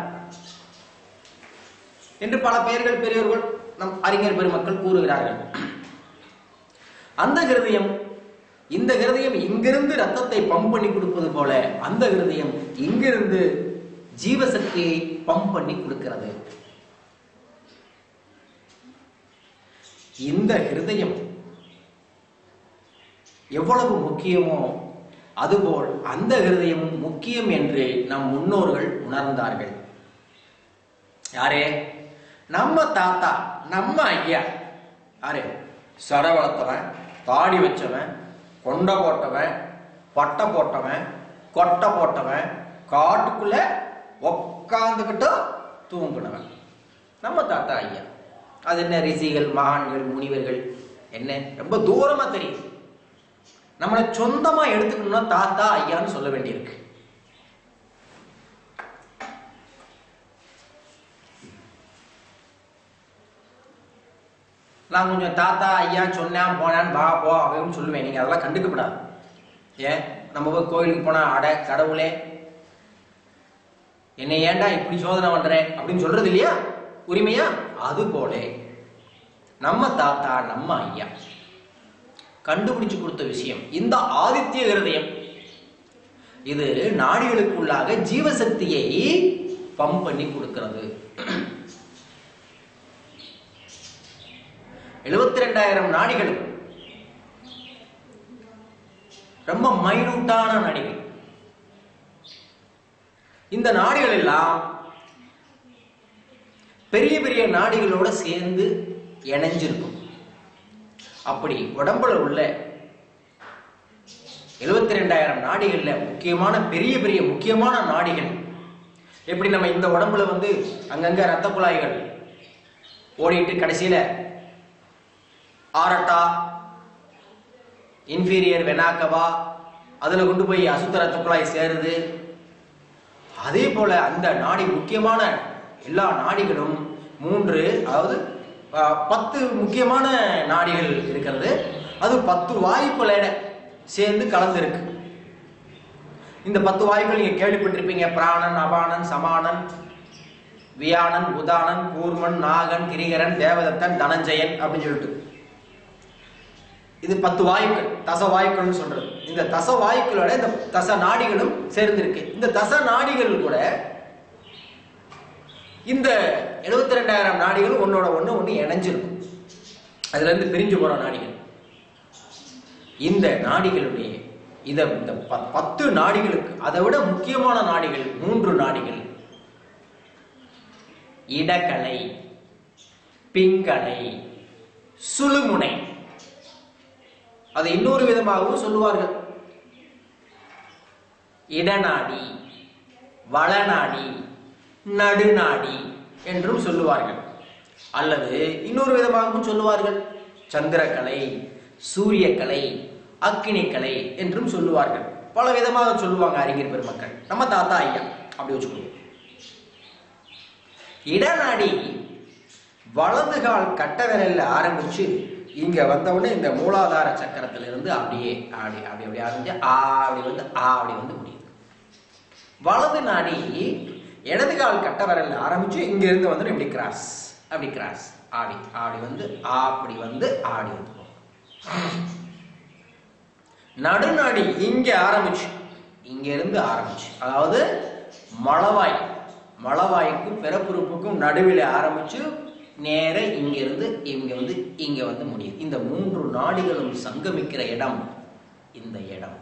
என்று பல பெயர்கள் பெரியவர்கள் நம் அறிஞர் பெருமக்கள் கூறுகிறார்கள் அந்த ஹிருதயம் இந்த ஹிருதயம் இங்கிருந்து ரத்தத்தை பம்ப் பண்ணி கொடுப்பது போல அந்த ஹிருதயம் இங்கிருந்து ஜீவசக்தியை பம்ப் பண்ணி கொடுக்கிறது இந்த ஹிருதயம் எவ்வளவு முக்கியமோ அதுபோல் அந்த ஹிருதயமும் முக்கியம் என்று நம் முன்னோர்கள் உணர்ந்தார்கள் யாரே நம்ம தாத்தா நம்ம ஐயா யாரு சட வளர்த்தவன் தாடி வச்சவன் கொண்டை போட்டவன் பட்டை போட்டவன் கொட்டை போட்டவன் காட்டுக்குள்ள உக்காந்துக்கிட்டு தூங்குனவன் நம்ம தாத்தா ஐயா அது என்ன ரிஷிகள் மகான்கள் முனிவர்கள் என்ன ரொம்ப தூரமா தெரியும் நம்மளை சொந்தமா எடுத்துக்கணும்னா தாத்தா ஐயான்னு சொல்ல வேண்டியிருக்கு நான் கொஞ்சம் தாத்தா ஐயா சொன்னேன் போனான் வா போ அப்படின்னு சொல்லுவேன் நீங்கள் அதெல்லாம் கண்டுக்கப்படாது ஏன் நம்ம போய் கோயிலுக்கு போனால் அட கடவுளே என்னை ஏன்டா இப்படி சோதனை பண்ற அப்படின்னு சொல்றது இல்லையா உரிமையா அது போல நம்ம தாத்தா நம்ம ஐயா கண்டுபிடிச்சு கொடுத்த விஷயம் இந்த ஆதித்ய ஹிருதயம் இது நாடிகளுக்குள்ளாக ஜீவசக்தியை பம்ப் பண்ணி கொடுக்கிறது எழுபத்தி ரெண்டாயிரம் நாடிகளும் ரொம்ப மைனூட்டான நாடிகள் இந்த நாடிகள் எல்லாம் பெரிய பெரிய நாடிகளோட சேர்ந்து இணைஞ்சிருக்கும் அப்படி உடம்புல உள்ள எழுபத்தி ரெண்டாயிரம் நாடிகள்ல முக்கியமான பெரிய பெரிய முக்கியமான நாடிகள் எப்படி நம்ம இந்த உடம்புல வந்து அங்கங்க ரத்த குழாய்கள் ஓடிட்டு கடைசியில ஆரட்டா இன்ஃபீரியர் வெனாக்கவா அதுல கொண்டு போய் அசுத்த ரத்த குழாய் சேருது அதே போல அந்த நாடி முக்கியமான எல்லா நாடிகளும் மூன்று அதாவது அஹ், பத்து முக்கியமான நாடிகள் இருக்கிறது அது பத்து வாயுக்களோட சேர்ந்து கலந்துருக்கு இந்த பத்து வாயுக்கள் நீங்க கேள்விப்பட்டிருப்பீங்க பிராணன் அபானன் சமானன் வியானன் உதானன் கூர்மன் நாகன் கிரிகரன் தேவதத்தன் தனஞ்சயன் அப்படின்னு சொல்லிட்டு இது பத்து வாயுக்கள் தச வாயுக்கள்னு சொல்றது இந்த தச வாயுக்களோட இந்த தச நாடிகளும் சேர்ந்திருக்கு இந்த தச நாடிகள் கூட இந்த எழுபத்தி ரெண்டாயிரம் நாடிகள் ஒன்னோட ஒண்ணு ஒண்ணு இணைஞ்சிருக்கும் அதுல இருந்து பிரிஞ்சு போற நாடிகள் இந்த நாடிகளுடைய இத இந்த ப- பத்து நாடிகளுக்கு அதை விட முக்கியமான நாடிகள் மூன்று நாடிகள் இடக்கலை பிங்கலை சுழுமுனை அதை இன்னொரு விதமாகவும் சொல்லுவார்கள் இடநாடி வளநாடி நடுநாடி என்றும் சொல்லுவார்கள் அல்லது இன்னொரு விதமாகவும் சொல்லுவார்கள் சந்திரக்கலை சூரியக்கலை அக்கினிக்கலை என்றும் சொல்லுவார்கள் பல விதமாக சொல்லுவாங்க அறிஞர் பெருமக்கள் நம்ம தாத்தா ஐயா அப்படி வச்சுக்கணும் இடநாடி வலது கால் கட்ட விரல்ல ஆரம்பிச்சு இங்க வந்தவுடனே இந்த மூலாதார சக்கரத்துல இருந்து அப்படியே அப்படி அப்படி அப்படி ஆரம்பிச்சு ஆ அப்படி வந்து ஆ அப்படி வந்து முடியுது வலது நாடி இடது கால் கட்ட விரல்ல ஆரம்பிச்சு இங்க இருந்து வந்து இப்படி கிராஸ் அப்படி கிராஸ் ஆடி ஆடி வந்து அப்படி வந்து ஆடி வந்து போகும். நடுநாடி இங்க ஆரம்பிச்சு இங்க இருந்து ஆரம்பிச்சு அதாவது மலவாய் மலவாய்க்கும் பிறப்புறுப்புக்கும் நடுவில் ஆரம்பிச்சு நேர இங்க இருந்து இங்க வந்து இங்க வந்து முடியுது இந்த மூன்று நாடிகளும் சங்கமிக்கிற இடம் இந்த இடம்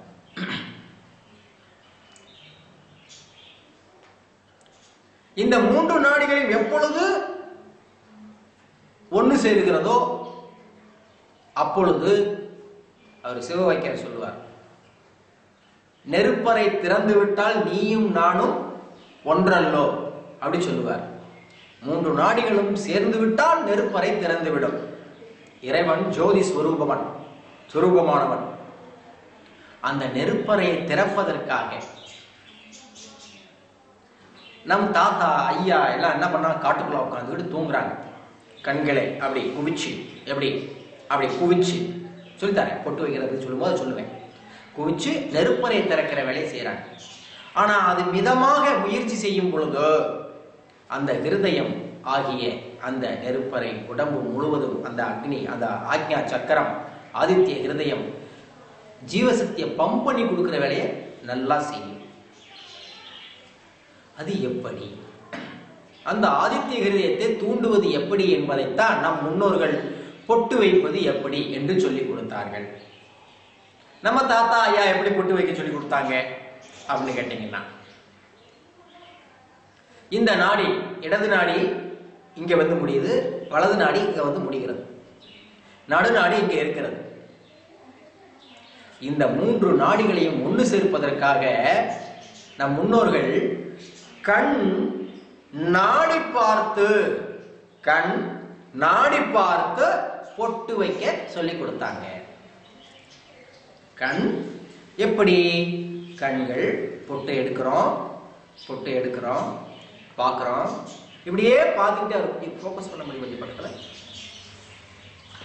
இந்த மூன்று நாடிகளும் எப்பொழுது ஒன்று சேருகிறதோ அப்பொழுது அவர் சிவவாக்கியர் சொல்லுவார் நெருப்பறை திறந்து விட்டால் நீயும் நானும் ஒன்றல்லோ அப்படி சொல்லுவார் மூன்று நாடிகளும் சேர்ந்து விட்டால் நெருப்பறை திறந்துவிடும் இறைவன் ஜோதி ஸ்வரூபவன் சுரூபமானவன் அந்த நெருப்பறையை திறப்பதற்காக நம் தாத்தா ஐயா எல்லாம் என்ன பண்ணாங்க காட்டுக்குள்ள உட்காந்துக்கிட்டு தூங்குறாங்க கண்களை அப்படி குவிச்சு எப்படி அப்படி குவிச்சு சொல்லித்தரேன் பொட்டு வைக்கிறது சொல்லும்போது சொல்லுவேன் குவிச்சு நெருப்பறை திறக்கிற வேலையை செய்கிறாங்க ஆனா அது மிதமாக முயற்சி செய்யும் பொழுது அந்த ஹிருதயம் ஆகிய அந்த நெருப்பறை உடம்பு முழுவதும் அந்த அக்னி அந்த ஆக்ஞா சக்கரம் ஆதித்ய ஹிருதயம் ஜீவசக்தியை பம்ப் பண்ணி கொடுக்குற வேலையை நல்லா செய்யும் அது எப்படி அந்த ஆதித்ய ஹிருதயத்தை தூண்டுவது எப்படி என்பதைத்தான் நம் முன்னோர்கள் பொட்டு வைப்பது எப்படி என்று சொல்லிக் கொடுத்தார்கள் நம்ம தாத்தா ஐயா எப்படி பொட்டு வைக்க சொல்லி கொடுத்தாங்க அப்படின்னு கேட்டீங்கன்னா இந்த நாடி இடது நாடி இங்க வந்து முடியுது வலது நாடி இங்க வந்து முடிகிறது நடுநாடி இங்க இருக்கிறது இந்த மூன்று நாடிகளையும் ஒன்று சேர்ப்பதற்காக நம் முன்னோர்கள் கண் நாடி பார்த்து கண் நாடி பார்த்து பொட்டு வைக்க சொல்லி கொடுத்தாங்க கண் எப்படி கண்கள் பொட்டு எடுக்கிறோம் பொட்டு எடுக்கிறோம் பார்க்குறோம் இப்படியே பார்த்துக்கிட்டே இருக்கும் ஃபோக்கஸ் பண்ண முடியும் கொஞ்சம் பக்கத்தில்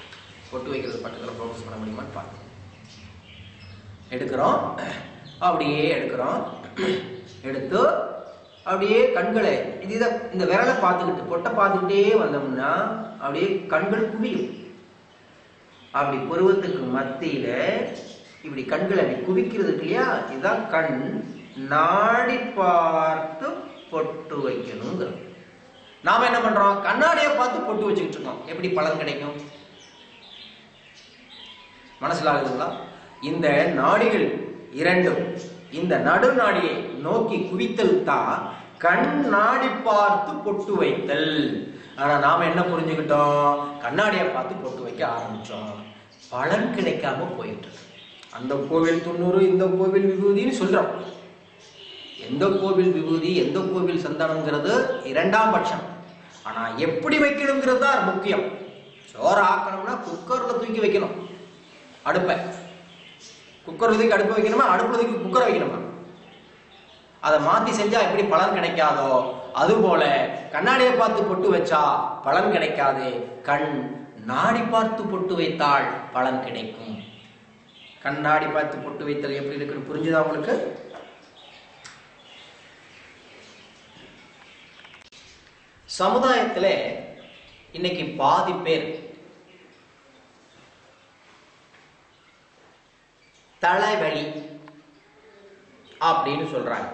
பொட்டு வைக்கிறது பக்கத்தில் ப்ரோக்ரஸ் பண்ண முடியுமான்னு பார்க்கணும் எடுக்கிறோம் அப்படியே எடுக்கிறோம் எடுத்து அப்படியே கண்களை இது இதை இந்த விரலை பார்த்துக்கிட்டு பொட்டை பார்த்துக்கிட்டே வந்தோம்னா அப்படியே கண்கள் குவியும் அப்படி புருவத்துக்கு மத்தியில இப்படி கண்களை அப்படி குவிக்கிறது இருக்கு இல்லையா இதுதான் கண் நாடி பார்த்து பொட்டு வைக்கணுங்கிறது நாம என்ன பண்றோம் கண்ணாடியை பார்த்து பொட்டு வச்சுக்கிட்டு இருக்கோம் எப்படி பலன் கிடைக்கும் மனசுல ஆகுதுங்களா இந்த நாடிகள் இரண்டும் இந்த நடு நாடியை நோக்கி குவித்தல் தான் கண் நாடி பார்த்து பொட்டு வைத்தல் ஆனா நாம என்ன புரிஞ்சுக்கிட்டோம் கண்ணாடியை பார்த்து பொட்டு வைக்க ஆரம்பிச்சோம் பலன் கிடைக்காம போயிட்டு இருக்கு. அந்த கோவில் தொண்ணூறு இந்த கோவில் விபூதின்னு சொல்றோம் எந்த கோவில் விபூதி எந்த கோவில் சந்தனங்கிறது இரண்டாம் பட்சம் ஆனா எப்படி வைக்கணுங்கிறது தான் முக்கியம் சோறு ஆக்கணும்னா குக்கர்ல தூக்கி வைக்கணும் அடுப்பை குக்கர் தூக்கி அடுப்பை வைக்கணுமா அடுப்புல தூக்கி குக்கரை வைக்கணுமா அதை மாத்தி செஞ்சா எப்படி பலன் கிடைக்காதோ அதுபோல கண்ணாடியை பார்த்து பொட்டு வச்சா பலன் கிடைக்காது கண் நாடி பார்த்து பொட்டு வைத்தால் பலன் கிடைக்கும் கண்ணாடி பார்த்து பொட்டு வைத்தல் எப்படி இருக்குன்னு புரிஞ்சுதா உங்களுக்கு சமுதாயத்துல இன்னைக்கு பாதி பேர் தலைவலி அப்படின்னு சொல்றாங்க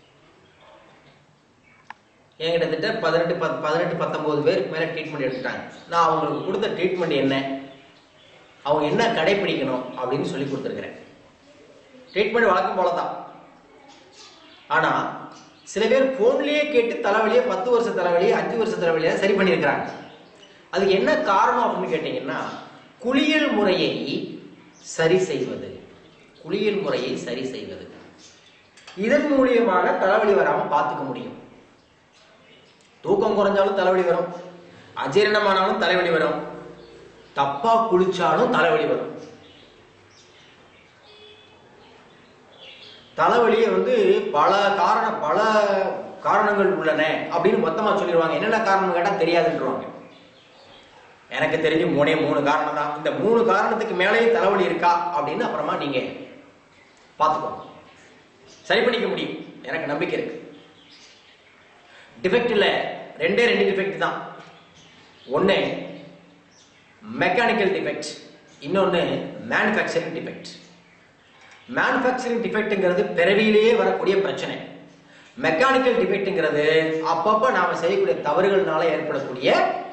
என்கிட்ட திட்ட பதினெட்டு பத் பதினெட்டு பத்தொன்பது பேருக்கு மேல ட்ரீட்மெண்ட் எடுத்துட்டாங்க நான் அவங்களுக்கு கொடுத்த ட்ரீட்மெண்ட் என்ன அவங்க என்ன கடைபிடிக்கணும் அப்படின்னு சொல்லி கொடுத்துருக்கிறேன் ட்ரீட்மெண்ட் வழக்கம் போல தான் ஆனா சில பேர் போன்லயே கேட்டு தலைவலியை பத்து வருஷ தலைவலியை அஞ்சு வருஷ தலைவலியை சரி பண்ணியிருக்கிறாங்க அதுக்கு என்ன காரணம் அப்படின்னு கேட்டீங்கன்னா குளியல் முறையை சரி செய்வது குளியல் முறையை சரி செய்வது இதன் மூலியமாக தலைவலி வராம பார்த்துக்க முடியும் தூக்கம் குறைஞ்சாலும் தலைவலி வரும் அஜீரணமானாலும் தலைவலி வரும் தப்பா குளிச்சாலும் தலைவலி வரும் தலைவலியை வந்து பல காரண பல காரணங்கள் உள்ளன அப்படின்னு மொத்தமா சொல்லிடுவாங்க என்னென்ன காரணம் கேட்டா தெரியாதுன்றவாங்க எனக்கு தெரிஞ்சு மூணே மூணு காரணம் தான் இந்த மூணு காரணத்துக்கு மேலேயும் தலைவலி இருக்கா அப்படின்னு அப்புறமா நீங்க பார்த்துக்கோங்க சரி பண்ணிக்க முடியும் எனக்கு நம்பிக்கை இருக்கு டிஃபெக்ட் இல்லை ரெண்டே ரெண்டு டிஃபெக்ட் தான் ஒன்று மெக்கானிக்கல் டிஃபெக்ட் இன்னொன்று மேனுஃபேக்சரிங் டிஃபெக்ட் மேனுஃபேக்சரிங் டிஃபெக்ட்ங்கிறது பிறவியிலேயே வரக்கூடிய பிரச்சனை மெக்கானிக்கல் டிஃபெக்ட்ங்கிறது அப்பப்போ நாம செய்யக்கூடிய தவறுகள்னால ஏற்படக்கூடிய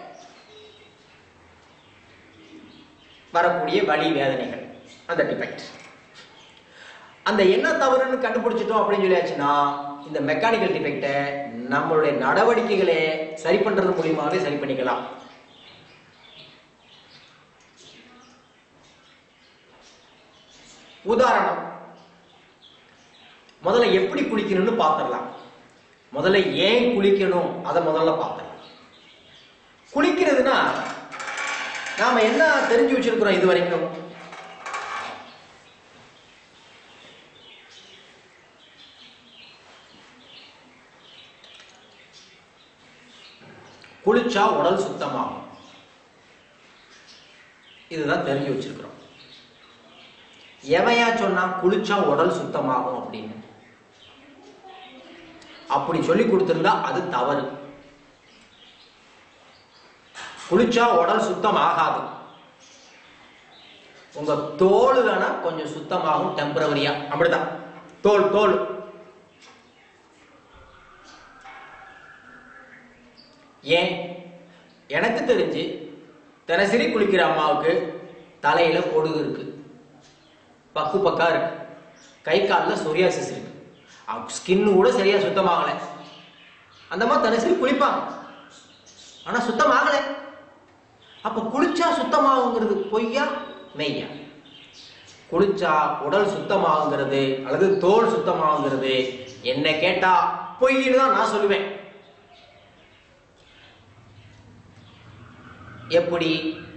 வரக்கூடிய வலி வேதனைகள் அந்த டிஃபெக்ட் அந்த என்ன தவறுன்னு கண்டுபிடிச்சிட்டோம் அப்படின்னு சொல்லியாச்சுன்னா இந்த மெக்கானிக்கல் டிஃபெக்டை நம்மளுடைய நடவடிக்கைகளை சரி பண்றது மூலியமாவே சரி பண்ணிக்கலாம் உதாரணம் முதல்ல எப்படி குளிக்கணும்னு பார்த்துடலாம் முதல்ல ஏன் குளிக்கணும் அதை முதல்ல பார்த்துடலாம் குளிக்கிறதுனா நாம என்ன தெரிஞ்சு வச்சிருக்கிறோம் இது வரைக்கும் குளிச்சா உடல் சுத்தமாகும் இதுதான் தெரிஞ்சு வச்சிருக்கிறோம் எவையா சொன்னா குளிச்சா உடல் சுத்தமாகும் அப்படின்னு அப்படி சொல்லி கொடுத்திருந்தா அது தவறு குளிச்சா உடல் சுத்தம் ஆகாது உங்க தோல் வேணா கொஞ்சம் சுத்தமாகும் டெம்பரவரியா அப்படிதான் தோல் தோல் ஏன் எனக்கு தெரிஞ்சு தினசரி குளிக்கிற அம்மாவுக்கு தலையில பொடுகு இருக்கு பக்கு பக்கா இருக்கு கை காலில் சொரியாசிஸ் இருக்கு ஸ்கின் கூட சரியா சுத்தமாகலை அந்த மாதிரி தினசரி குளிப்பாங்க ஆனா சுத்தமாகலை அப்ப குளிச்சா சுத்தமாகுங்கிறது பொய்யா மெய்யா குளிச்சா உடல் சுத்தமாகுங்கிறது அல்லது தோல் சுத்தமாகுங்கிறது என்ன கேட்டா பொய்ன்னு தான் நான் சொல்லுவேன் எப்படி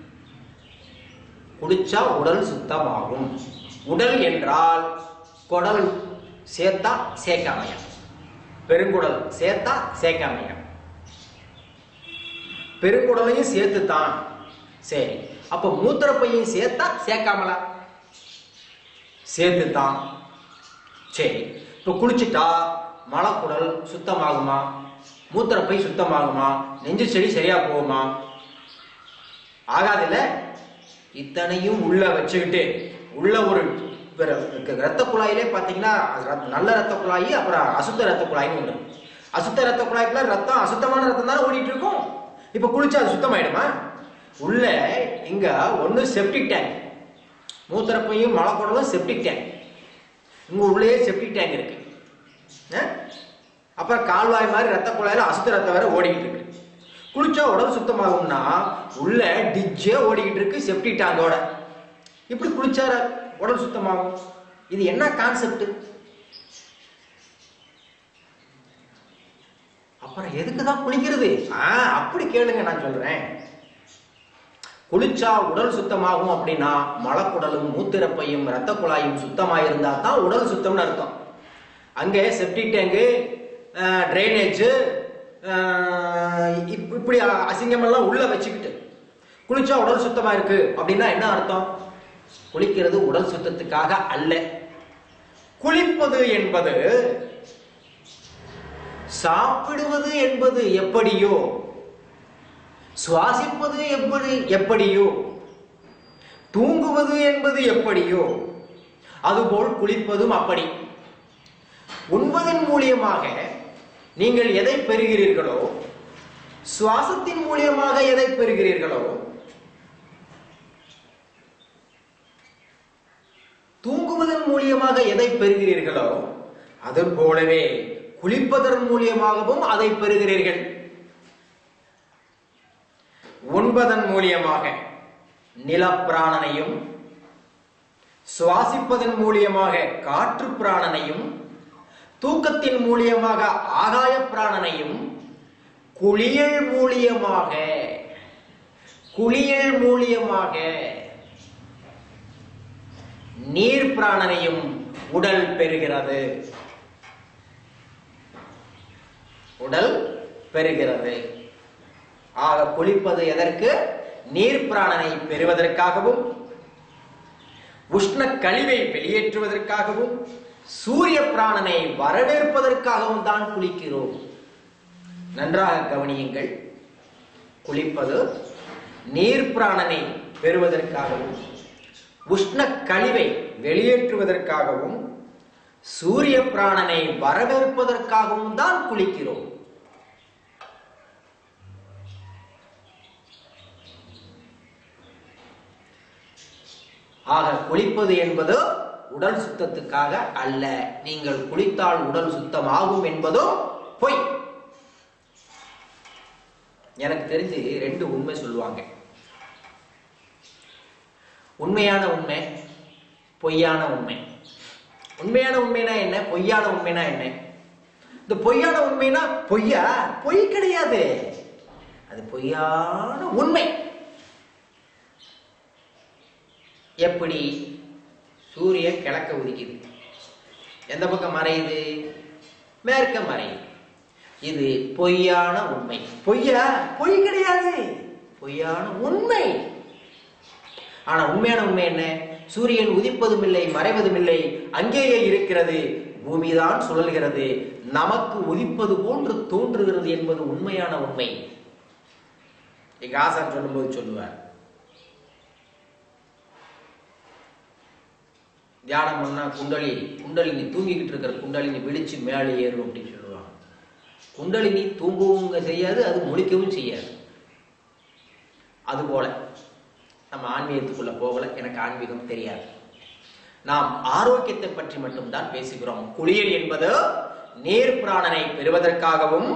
குளிச்சா உடல் சுத்தமாகும் உடல் என்றால் குடல் சேர்த்தா சேர்க்காமையா பெருங்குடல் சேர்த்தா சேர்க்காமையா பெருங்குடலையும் சேர்த்து தான் சரி அப்ப மூத்திர பையன் சேர்த்தா சேர்க்காமலா சேர்த்து தான் சரி இப்போ குளிச்சுட்டா மலக்குடல் சுத்தமாகுமா மூத்திரப்பை சுத்தமாகுமா நெஞ்சு செடி சரியா போகுமா ஆகாதுல்ல இத்தனையும் உள்ள வச்சுக்கிட்டு உள்ள ஒரு பிற- ரத்த குழாயிலே பார்த்தீங்கன்னா ரத்த- நல்ல ரத்த குழாய் அப்புறம் அசுத்த ரத்த குழாய்னு ஒன்று அசுத்த ரத்த குழாய்க்குள்ள ரத்தம் அசுத்தமான ரத்தம் தானே ஓடிட்டு இருக்கும் இப்போ குளிச்சா அது சுத்தமாயிடுமா உள்ள இங்க ஒன்று செப்டிக் டேங்க் மூத்திரப்பையும் மலக்குடலும் செப்டிக் டேங்க் உங்க உள்ளே செப்டிக் டேங்க் இருக்கு ஆ? அப்புறம் கால்வாய் மாதிரி ரத்த குழாயில அசுத்த ரத்தம் வேற ஓடிக்கிட்டு இருக்கு குளிச்சா உடல் சுத்தமாகும்னா உள்ள டிஜ்ஜே ஓடிக்கிட்டு இருக்கு செப்டிக் டேங்கோட இப்படி குளிச்சா உடல் சுத்தமாகும் இது என்ன கான்செப்ட் அப்புறம் எதுக்கு தான் குளிக்கிறது ஆ அப்படி கேளுங்க நான் சொல்றேன் குளிச்சா உடல் சுத்தமாகும் அப்படின்னா மலக்குடலும் மூத்திரப்பையும் ரத்த குழாயும் சுத்தமா இருந்தா தான் உடல் சுத்தம்னு அர்த்தம் அங்கே செப்டிக் டேங்கு ட்ரைனேஜ் இப்படி அ- அசிங்கமெல்லாம் உள்ள வச்சுக்கிட்டு குளிச்சா உடல் சுத்தமா இருக்கு அப்படின்னா என்ன அர்த்தம் குளிக்கிறது உடல் சுத்தத்துக்காக அல்ல குளிப்பது என்பது சாப்பிடுவது என்பது எப்படியோ சுவாசிப்பது எப்படி எப்படியோ தூங்குவது என்பது எப்படியோ அதுபோல் குளிப்பதும் அப்படி உண்பதன் மூலியமாக நீங்கள் எதை பெறுகிறீர்களோ சுவாசத்தின் மூலியமாக எதை பெறுகிறீர்களோ தூங்குவதன் மூலியமாக எதை பெறுகிறீர்களோ அது போலவே குளிப்பதன் மூலியமாகவும் அதை பெறுகிறீர்கள் உண்பதன் மூலியமாக நிலப்பிராணனையும் சுவாசிப்பதன் மூலியமாக காற்று பிராணனையும் தூக்கத்தின் மூலியமாக ஆகாய பிராணனையும் குளியல் மூலியமாக குளியல் மூலியமாக நீர் பிராணனையும் உடல் பெறுகிறது உடல் பெறுகிறது ஆக குளிப்பது எதற்கு நீர் பிராணனை பெறுவதற்காகவும் உஷ்ண கழிவை வெளியேற்றுவதற்காகவும் சூரிய பிராணனை வரவேற்பதற்காகவும் தான் குளிக்கிறோம் நன்றாக கவனியுங்கள் குளிப்பது நீர் பிராணனை பெறுவதற்காகவும் உஷ்ண கழிவை வெளியேற்றுவதற்காகவும் சூரிய பிராணனை வரவேற்பதற்காகவும் தான் குளிக்கிறோம் ஆக குளிப்பது என்பது உடல் சுத்தத்துக்காக அல்ல நீங்கள் குளித்தால் உடல் சுத்தமாகும் என்பதும் பொய் எனக்கு தெரிஞ்சு ரெண்டு உண்மை சொல்லுவாங்க உண்மையான உண்மை பொய்யான உண்மை உண்மையான உண்மைனா என்ன பொய்யான உண்மைனா என்ன இந்த பொய்யான உண்மைனா பொய்யா பொய் கிடையாது அது பொய்யான உண்மை எப்படி சூரியன் கிழக்க உதிக்குது எந்த பக்கம் மறையுது மேற்க மறையுது இது பொய்யான உண்மை பொய்யா பொய் கிடையாது பொய்யான உண்மை ஆனா உண்மையான உண்மை என்ன சூரியன் உதிப்பதும் இல்லை மறைவதும் இல்லை அங்கேயே இருக்கிறது பூமிதான் சுழல்கிறது நமக்கு உதிப்பது போன்று தோன்றுகிறது என்பது உண்மையான உண்மை எங்க ஆசான் சொல்லும்போது சொல்லுவார் தியானம் பண்ணா குண்டலி குண்டலினி தூங்கிக்கிட்டு இருக்கிற குண்டலினி விழிச்சு மேலே ஏறும் அப்படின்னு சொல்லுவாங்க குண்டலினி தூங்கவும் செய்யாது அது முழிக்கவும் செய்யாது அதுபோல நம்ம ஆன்மீகத்துக்குள்ள போகல எனக்கு ஆன்மீகம் தெரியாது நாம் ஆரோக்கியத்தை பற்றி மட்டும்தான் பேசுகிறோம் குளியல் என்பது நீர் பிராணனை பெறுவதற்காகவும்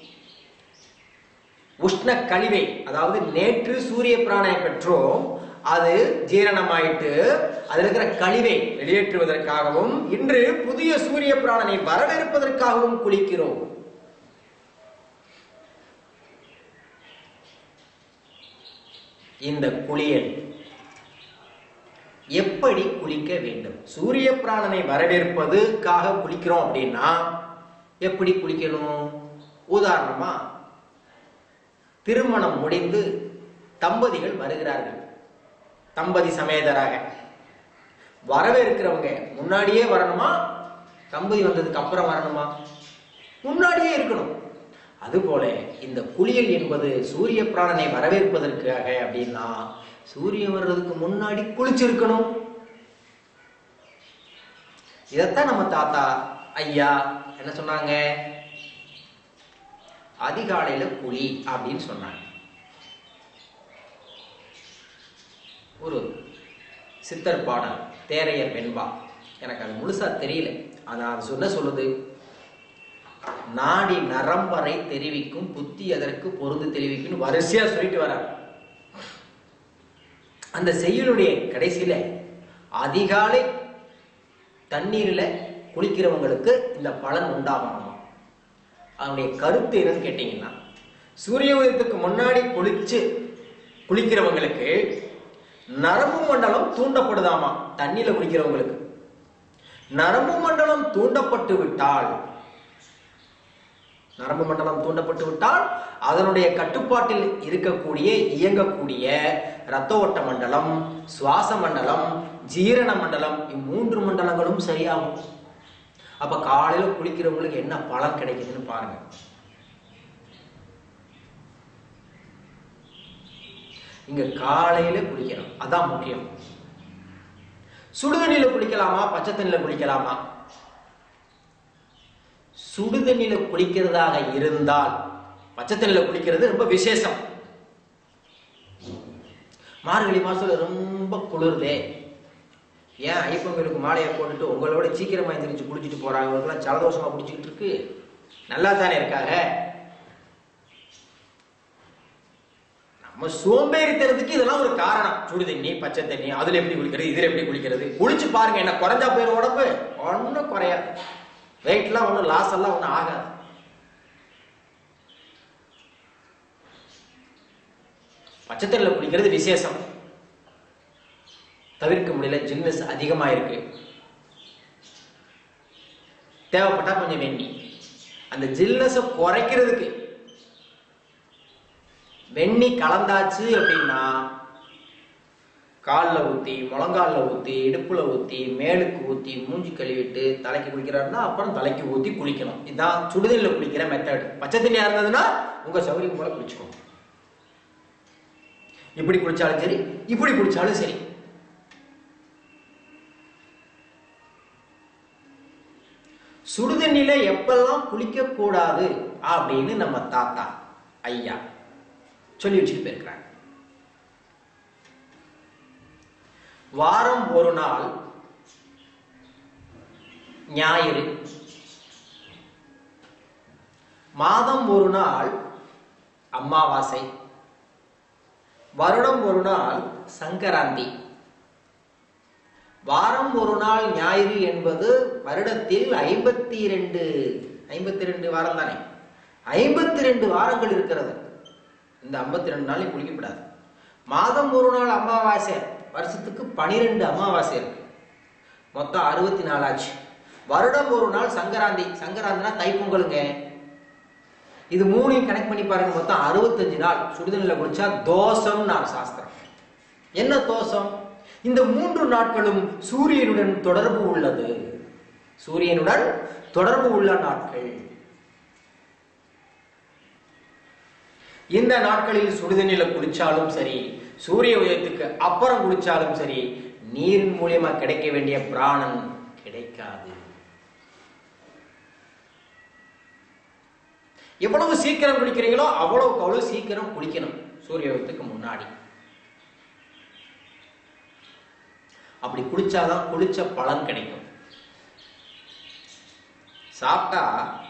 உஷ்ண கழிவை அதாவது நேற்று சூரிய பிராணனை பெற்றோம் அது ஜீரணமாயிட்டு அதில் இருக்கிற கழிவை வெளியேற்றுவதற்காகவும் இன்று புதிய சூரிய பிராணனை வரவேற்பதற்காகவும் குளிக்கிறோம் இந்த குளியல் எப்படி குளிக்க வேண்டும் சூரிய பிராணனை வரவேற்பதுக்காக குளிக்கிறோம் அப்படின்னா எப்படி குளிக்கணும் உதாரணமா திருமணம் முடிந்து தம்பதிகள் வருகிறார்கள் தம்பதி சமேதராக வரவேற்கிறவங்க முன்னாடியே வரணுமா தம்பதி வந்ததுக்கு அப்புறம் வரணுமா முன்னாடியே இருக்கணும் அதுபோல இந்த குளியல் என்பது சூரிய பிராணனை வரவேற்பதற்காக அப்படின்னா சூரியன் வர்றதுக்கு முன்னாடி குளிச்சிருக்கணும் இதைத்தான் நம்ம தாத்தா ஐயா என்ன சொன்னாங்க அதிகாலையில குழி அப்படின்னு சொன்னாங்க ஒரு சித்தர் பாடல் தேரையர் வெண்பா எனக்கு அது முழுசா தெரியல ஆனா அது சொன்ன சொல்லுது நாடி நரம்பரை தெரிவிக்கும் புத்தி அதற்கு பொருந்து தெரிவிக்கும் வரிசையா சொல்லிட்டு வர அந்த செய்யுளுடைய கடைசியில அதிகாலை தண்ணீர்ல குளிக்கிறவங்களுக்கு இந்த பலன் உண்டாகணுமா அதனுடைய கருத்து என்னன்னு கேட்டீங்கன்னா சூரிய உதயத்துக்கு முன்னாடி குளிச்சு குளிக்கிறவங்களுக்கு நரம்பு மண்டலம் தூண்டப்படுதாமா தண்ணியில குளிக்கிறவங்களுக்கு நரம்பு மண்டலம் தூண்டப்பட்டு விட்டால் நரம்பு மண்டலம் தூண்டப்பட்டு விட்டால் அதனுடைய கட்டுப்பாட்டில் இருக்கக்கூடிய இயங்கக்கூடிய இரத்த ஓட்ட மண்டலம் சுவாச மண்டலம் ஜீரண மண்டலம் இம்மூன்று மண்டலங்களும் சரியாகும் அப்ப காலையில குளிக்கிறவங்களுக்கு என்ன பலன் கிடைக்குதுன்னு பாருங்க இங்க காலையில குளிக்கணும் அதான் முக்கியம் சுடுதண்ணில குளிக்கலாமா பச்சை தண்ணில குளிக்கலாமா சுடுதண்ணில குளிக்கிறதாக இருந்தால் பச்சை தண்ணில குளிக்கிறது ரொம்ப விசேஷம் மார்கழி மாசத்துல ரொம்ப குளிருதே ஏன் ஐப்பங்களுக்கு மாலையை போட்டுட்டு உங்களோட சீக்கிரமா எந்திரிச்சு குளிச்சுட்டு போறாங்களுக்குலாம் ஜலதோஷமா பிடிச்சிக்கிட்டு இருக்கு நல்லா தானே இருக்காங்க நம்ம சோம்பேறித்தனத்துக்கு இதெல்லாம் ஒரு காரணம் சுடு தண்ணி பச்சை தண்ணி அதுல எப்படி குளிக்கிறது இதுல எப்படி குளிக்கிறது குளிச்சு பாருங்க என்ன குறைஞ்சா போயிரும் உடம்பு ஒன்றும் குறையாது வெயிட்லாம் ஒன்றும் லாஸ் எல்லாம் ஒன்றும் ஆகாது பச்சை தண்ணியில் குளிக்கிறது விசேஷம் தவிர்க்க முடியல ஜில்னஸ் அதிகமா இருக்கு தேவைப்பட்டா கொஞ்சம் வெண்ணி அந்த ஜில்னஸை குறைக்கிறதுக்கு வெண்ணி கலந்தாச்சு அப்படின்னா காலில் ஊற்றி முழங்காலில் ஊற்றி இடுப்பில் ஊற்றி மேலுக்கு ஊற்றி மூஞ்சி கழுவிட்டு தலைக்கு குளிக்கிறாருன்னா அப்புறம் தலைக்கு ஊற்றி குளிக்கணும் இதுதான் சுடுதண்ணில் குளிக்கிற மெத்தட் பச்சை தண்ணியாக இருந்ததுன்னா உங்கள் சௌகரியம் போல குளிச்சுக்கோங்க இப்படி குளிச்சாலும் சரி இப்படி குளிச்சாலும் சரி சுடுதண்ணில எப்பெல்லாம் குளிக்க கூடாது அப்படின்னு நம்ம தாத்தா ஐயா சொல்லி வச்சுட்டு போயிருக்கிறாங்க வாரம் ஒரு நாள் ஞாயிறு மாதம் ஒரு நாள் அமாவாசை வருடம் ஒரு நாள் சங்கராந்தி வாரம் ஒரு நாள் ஞாயிறு என்பது வருடத்தில் ஐம்பத்தி ரெண்டு ஐம்பத்தி ரெண்டு வாரம் தானே ஐம்பத்தி ரெண்டு வாரங்கள் இருக்கிறது இந்த ஐம்பத்தி ரெண்டு நாளையும் குளிக்கப்படாது மாதம் ஒரு நாள் அமாவாசை வருஷத்துக்கு பனிரெண்டு அமாவாசை இருக்கு மொத்தம் அறுபத்தி நாலாச்சு வருடம் ஒரு நாள் சங்கராந்தி சங்கராந்தினா தைப்பொங்கலுங்க இது மூணையும் கனெக்ட் பண்ணி பாருங்க மொத்தம் அறுபத்தஞ்சு நாள் சுடுதண்ணில் குளிச்சா தோஷம்னு சாஸ்திரம் என்ன தோஷம் இந்த மூன்று நாட்களும் சூரியனுடன் தொடர்பு உள்ளது சூரியனுடன் தொடர்பு உள்ள நாட்கள் இந்த நாட்களில் சுடுதண்ணில குளிச்சாலும் சரி சூரிய உதயத்துக்கு அப்புறம் குளிச்சாலும் சரி நீரின் மூலியமா கிடைக்க வேண்டிய பிராணன் கிடைக்காது எவ்வளவு சீக்கிரம் குளிக்கிறீங்களோ அவ்வளவுக்கு அவ்வளவு சீக்கிரம் குளிக்கணும் சூரிய உதயத்துக்கு முன்னாடி அப்படி குளிச்சாதான் குளிச்ச பலன் கிடைக்கும் சாப்பிட்டா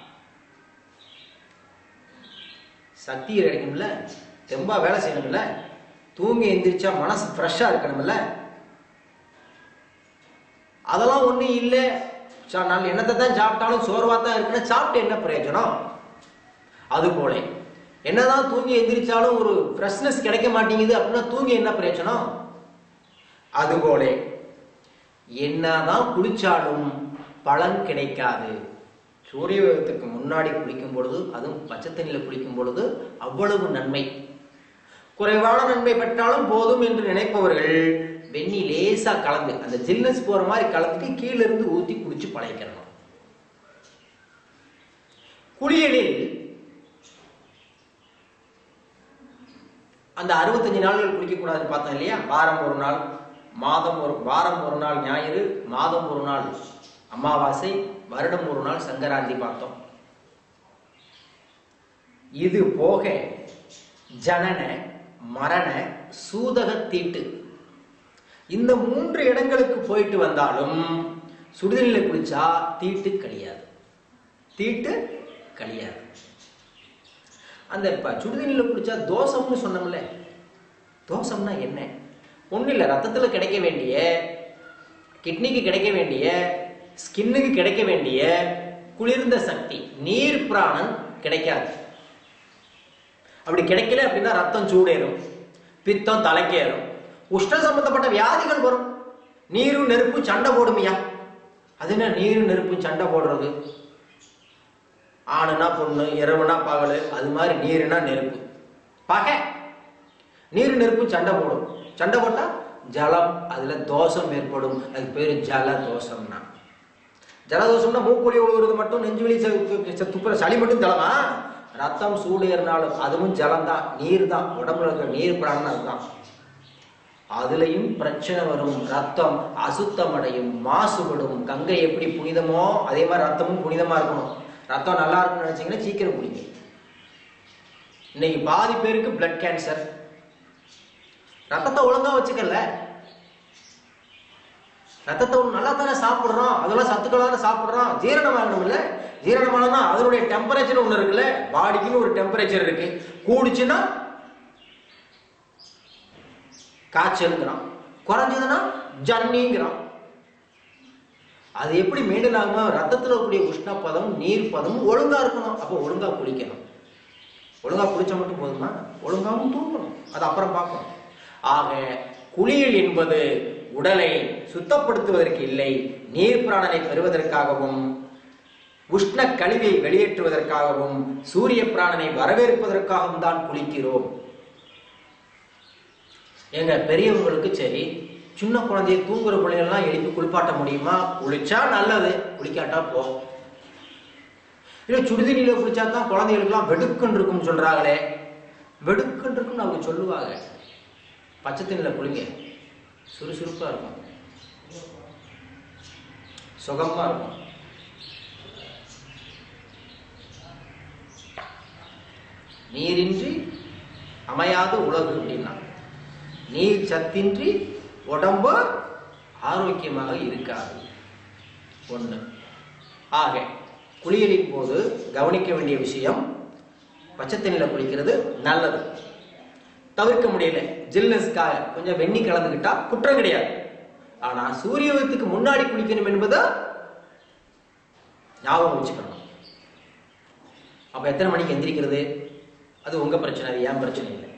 சக்தி கிடைக்கும்ல தெம்பா வேலை செய்யணும்ல தூங்கி எந்திரிச்சா மனசு ஃப்ரெஷ்ஷாக இருக்கணும்ல அதெல்லாம் ஒன்றும் இல்லை நான் என்னத்தை தான் சாப்பிட்டாலும் சோர்வாக தான் இருக்குன்னு சாப்பிட்டு என்ன பிரயோஜனம் அது போல என்னதான் தூங்கி எந்திரிச்சாலும் ஒரு ஃப்ரெஷ்னஸ் கிடைக்க மாட்டேங்குது அப்படின்னா தூங்கி என்ன பிரயோஜனம் அதுபோல என்னதான் குளிச்சாலும் பலன் கிடைக்காது சூரிய உதயத்துக்கு முன்னாடி குளிக்கும் பொழுது அதுவும் பச்சை தண்ணியில் குளிக்கும் பொழுது அவ்வளவு நன்மை குறைவான நன்மை பெற்றாலும் போதும் என்று நினைப்பவர்கள் வெந்நி லேசா கலந்து அந்த ஜில்னஸ் போற மாதிரி கலந்துட்டு கீழ இருந்து ஊத்தி குடிச்சு பழகிக்கிறணும் குளியலில் அந்த அறுபத்தஞ்சு நாள்கள் குளிக்கக்கூடாதுன்னு பார்த்தோம் இல்லையா வாரம் ஒரு நாள் மாதம் ஒரு வாரம் ஒரு நாள் ஞாயிறு மாதம் ஒரு நாள் அமாவாசை வருடம் ஒரு நாள் சங்கராந்தி பார்த்தோம் இது போக ஜனன மரண சூதக தீட்டு இந்த மூன்று இடங்களுக்கு போயிட்டு வந்தாலும் சுடுதண்ணில் குளிச்சா தீட்டு கழியாது தீட்டு கழியாது அந்த இப்ப சுடுதண்ணில் குளிச்சா தோஷம்னு சொன்னோம்ல தோஷம்னா என்ன ஒன்றும் இல்லை ரத்தத்தில் கிடைக்க வேண்டிய கிட்னிக்கு கிடைக்க வேண்டிய ஸ்கின்னுக்கு கிடைக்க வேண்டிய குளிர்ந்த சக்தி நீர் பிராணன் கிடைக்காது அப்படி கிடைக்கல அப்படின்னா ரத்தம் சூடேறும் பித்தம் தலைக்கேறும் உஷ்ண சம்பந்தப்பட்ட வியாதிகள் வரும் நீரும் நெருப்பும் சண்டை போடுமையா அது என்ன நீரும் நெருப்பும் சண்டை போடுறது ஆணுனா பொண்ணு இரவுனா பகல் அது மாதிரி நீருனா நெருப்பு பகை நீர் நெருப்பு சண்டை போடும் சண்டை போட்டா ஜலம் அதுல தோஷம் ஏற்படும் அதுக்கு பேரு ஜல தோஷம்னா ஜலதோஷம்னா மூக்குழி ஒழுகுறது மட்டும் நெஞ்சுவலி செ- செ- துப்புற சளி மட்டும் ஜலமா ரத்தம் சூடேறினாலும் அதுவும் ஜலம் தான் நீர் தான் உடம்புல இருக்கிற நீர் பிராணம் அதுதான் அதுலயும் பிரச்சனை வரும் ரத்தம் அசுத்தம் அடையும் மாசுபடும் கங்கை எப்படி புனிதமோ அதே மாதிரி ரத்தமும் புனிதமா இருக்கணும் ரத்தம் நல்லா இருக்கும்னு நினைச்சீங்கன்னா சீக்கிரம் குடிங்க இன்னைக்கு பாதி பேருக்கு பிளட் கேன்சர் ரத்தத்தை ஒழுங்கா வச்சுக்கல ரத்தத்தை ஒண்ணு நல்லா தானே சாப்பிடுறோம் அதெல்லாம் சத்துக்களான சாப்பிடுறோம் ஜீரணம் ஆகணும்ல ஜீரணமானா அதனுடைய டெம்பரேச்சர் ஒண்ணு இருக்குல்ல பாடிக்குன்னு ஒரு டெம்பரேச்சர் இருக்கு கூடிச்சுன்னா காய்ச்சல்ங்கிறான் குறைஞ்சதுன்னா ஜன்னிங்கிறான் அது எப்படி மெயின்டைன் ஆகுமா ரத்தத்தில் இருக்கக்கூடிய உஷ்ணப்பதம் நீர் பதம் ஒழுங்கா இருக்கணும் அப்போ ஒழுங்கா குளிக்கணும் ஒழுங்கா குளிச்சா மட்டும் போதுமா ஒழுங்காவும் தூங்கணும் அது அப்புறம் பார்க்கணும் ஆக குளியல் என்பது உடலை சுத்தப்படுத்துவதற்கு இல்லை நீர் பிராணனை பெறுவதற்காகவும் உஷ்ண கழிவை வெளியேற்றுவதற்காகவும் சூரிய பிராணனை வரவேற்பதற்காகவும் தான் குளிக்கிறோம் எங்க பெரியவங்களுக்கு சரி சின்ன குழந்தைய தூங்குற பிள்ளைகள்லாம் எழுப்பி குளிப்பாட்ட முடியுமா குளிச்சா நல்லது குளிக்காட்டா போ இல்லை சுடுதண்ணியில குளிச்சா தான் குழந்தைகளுக்குலாம் வெடுக்குன்னு இருக்கும்னு சொல்றாங்களே வெடுக்குன்னு இருக்கும்னு அவங்க சொல்லுவாங்க பச்சை தண்ணியில் குளிங்க சுறுசுறுப்பா இருக்கும் சுகமா இருக்கும் நீரின்றி அமையாத உலகு அப்படின்னா நீர் சத்தின்றி உடம்பு ஆரோக்கியமாக இருக்காது ஒண்ணு ஆக குளியலின் போது கவனிக்க வேண்டிய விஷயம் பச்சை தண்ணியில் குளிக்கிறது நல்லது தவிர்க்க முடியல ஜில்னஸ்க்காக கொஞ்சம் வெண்ணி கலந்துக்கிட்டா குற்றம் கிடையாது ஆனா சூரிய உதயத்துக்கு முன்னாடி குளிக்கணும் என்பதை ஞாபகம் வச்சுக்கணும் அப்ப எத்தனை மணிக்கு எந்திரிக்கிறது அது உங்க பிரச்சனை அது ஏன் பிரச்சனை இல்லை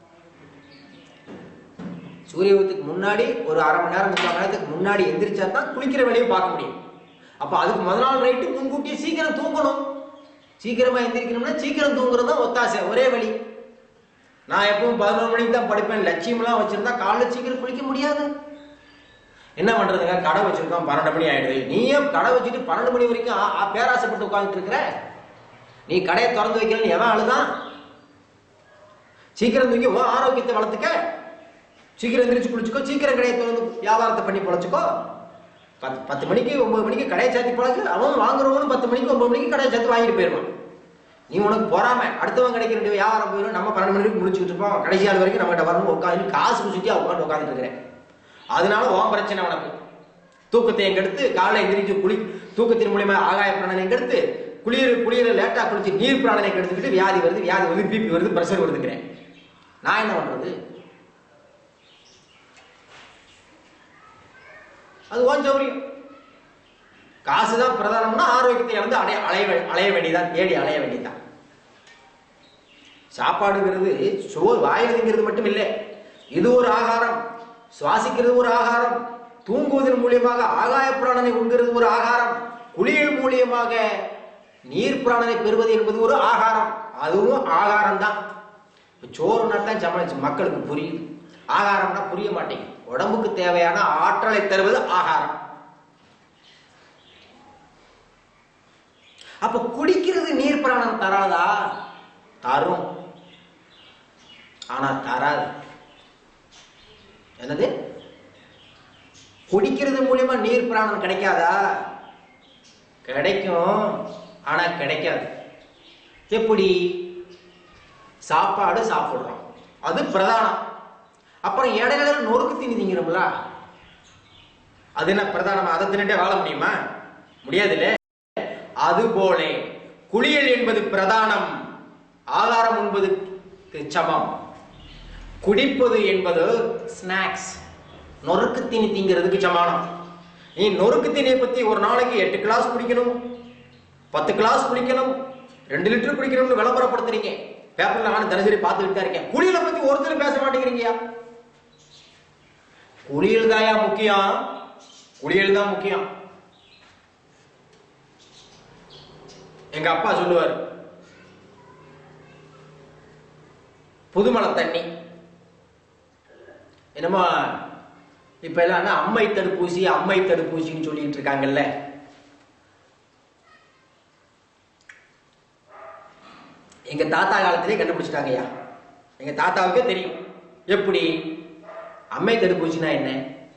சூரிய உதயத்துக்கு முன்னாடி ஒரு அரை மணி நேரம் முக்கால் மணி நேரத்துக்கு முன்னாடி எந்திரிச்சா தான் குளிக்கிற வேலையை பார்க்க முடியும் அப்ப அதுக்கு முதல் நாள் நைட்டு முன்கூட்டியே சீக்கிரம் தூங்கணும் சீக்கிரமா எந்திரிக்கணும்னா சீக்கிரம் தூங்குறது தான் ஒத்தாசை ஒரே வழி நான் எப்பவும் பதினொரு மணிக்கு தான் படிப்பேன் லட்சியம்லாம் வச்சிருந்தா காலைல சீக்கிரம் குளிக்க முடியாது என்ன பண்றதுங்க கடை வச்சிருக்கோம் பன்னெண்டு மணி ஆயிடுது நீயே கடை வச்சுட்டு பன்னெண்டு மணி வரைக்கும் ஆ- ஆ- பேராசைப்பட்டு உட்கார்ந்துட்டு இருக்கிற நீ கடையை திறந்து வைக்கிறேன்னு எவன் அழுதான் சீக்கிரம் தூங்கி உன் ஆரோக்கியத்தை வளர்த்துக்க சீக்கிரம் எந்திரிச்சு குளிச்சுக்கோ சீக்கிரம் கடையை திறந்து வியாபாரத்தை பண்ணி பொழைச்சுக்கோ பத்து பத்து மணிக்கு ஒன்பது மணிக்கு கடையை சேர்த்து பழகு அவன் வாங்குறவனும் பத்து மணிக்கு ஒன்பது மணிக்கு கடையை சேர்த்து வாங்கிட்டு போயிடுவான் நீ உனக்கு பொறாம அடுத்தவன் கிடைக்க வேண்டிய வியாபாரம் போயிடும் நம்ம பன்னெண்டு மணிக்கு முடிச்சுட்டு இருப்போம் கடைசி நாள் வரைக்கும் நம்மகிட்ட வரணும் உட்காந்து காசு சுற்றி உட்காந்து உட்காந்துட்டு இருக்கிறேன் அதனால உன் பிரச்சனை உனக்கு தூக்கத்தை எங்கெடுத்து காலைல எந்திரிச்சு குளி தூக்கத்தின் மூலியமா ஆகாய பிராணனை எங்கெடுத்து குளிர் குளிர லேட்டா குளிச்சு நீர் பிராணனை எடுத்துக்கிட்டு வியாதி வருது வியாதி வருது பிபி வருது பிரஷர் வருதுங்கிறேன் நான் என்ன பண்றது அது ஓன் சௌரியம் காசுதான் பிரதானம்னா ஆரோக்கியத்தை வந்து அடைய அலைய வே- அலைய வேண்டியதான் தேடி அலைய வேண்டியதான் சாப்பாடுங்கிறது சோறு வாயிலுங்கிறது மட்டும் இல்லை இது ஒரு ஆகாரம் சுவாசிக்கிறது ஒரு ஆகாரம் தூங்குவதன் மூலியமாக ஆகாய பிராணனை உண்கிறது ஒரு ஆகாரம் குளியல் மூலியமாக நீர் பிராணனை பெறுவது என்பது ஒரு ஆகாரம் அதுவும் ஆகாரம் தான் சோறுனா தான் சமாளிச்சு மக்களுக்கு புரியுது ஆகாரம்னா புரிய மாட்டேங்குது உடம்புக்கு தேவையான ஆற்றலை தருவது ஆகாரம் அப்ப குடிக்கிறது நீர் பிராணம் தராதா தரும் ஆனா தராது என்னது குடிக்கிறது மூலியமா நீர் பிராணம் கிடைக்காதா கிடைக்கும் ஆனா கிடைக்காது எப்படி சாப்பாடு சாப்பிடுறோம் அது பிரதானம் அப்புறம் இடையில நொறுக்கு தீனி திங்கிறோம்ல அது என்ன பிரதானமா அதை தின்னுட்டே வாழ முடியுமா முடியாதுல்ல அதுபோல குளியல் என்பது பிரதானம் ஆகாரம் என்பதுக்கு சமம் குடிப்பது என்பது ஸ்நாக்ஸ் நொறுக்கு தீனி திங்கிறதுக்கு சமானம் நீ நொறுக்கு தீனியை பத்தி ஒரு நாளைக்கு எட்டு கிளாஸ் குடிக்கணும் பத்து கிளாஸ் குடிக்கணும் ரெண்டு லிட்டர் குடிக்கணும்னு விளம்பரப்படுத்துறீங்க பேப்பர்ல நானும் தினசரி பார்த்துக்கிட்டு தான் இருக்கேன் குளியலை பத்தி ஒருத்தர் பேச மாட்டேங்கிறீங்கயா குளியல் தாயா முக்கியம் குளியல் தான் முக்கியம் எங்க அப்பா சொல்லுவார் புதுமலை தண்ணி என்னமோ இப்ப எல்லாம் என்ன அம்மை தடுப்பூசி அம்மை தடுப்பூசின்னு சொல்லிட்டு இருக்காங்கல்ல எங்க தாத்தா காலத்திலே கண்டுபிடிச்சிட்டாங்கய்யா எங்க தாத்தாவுக்கே தெரியும் எப்படி அம்மை தடுப்பூசினா என்ன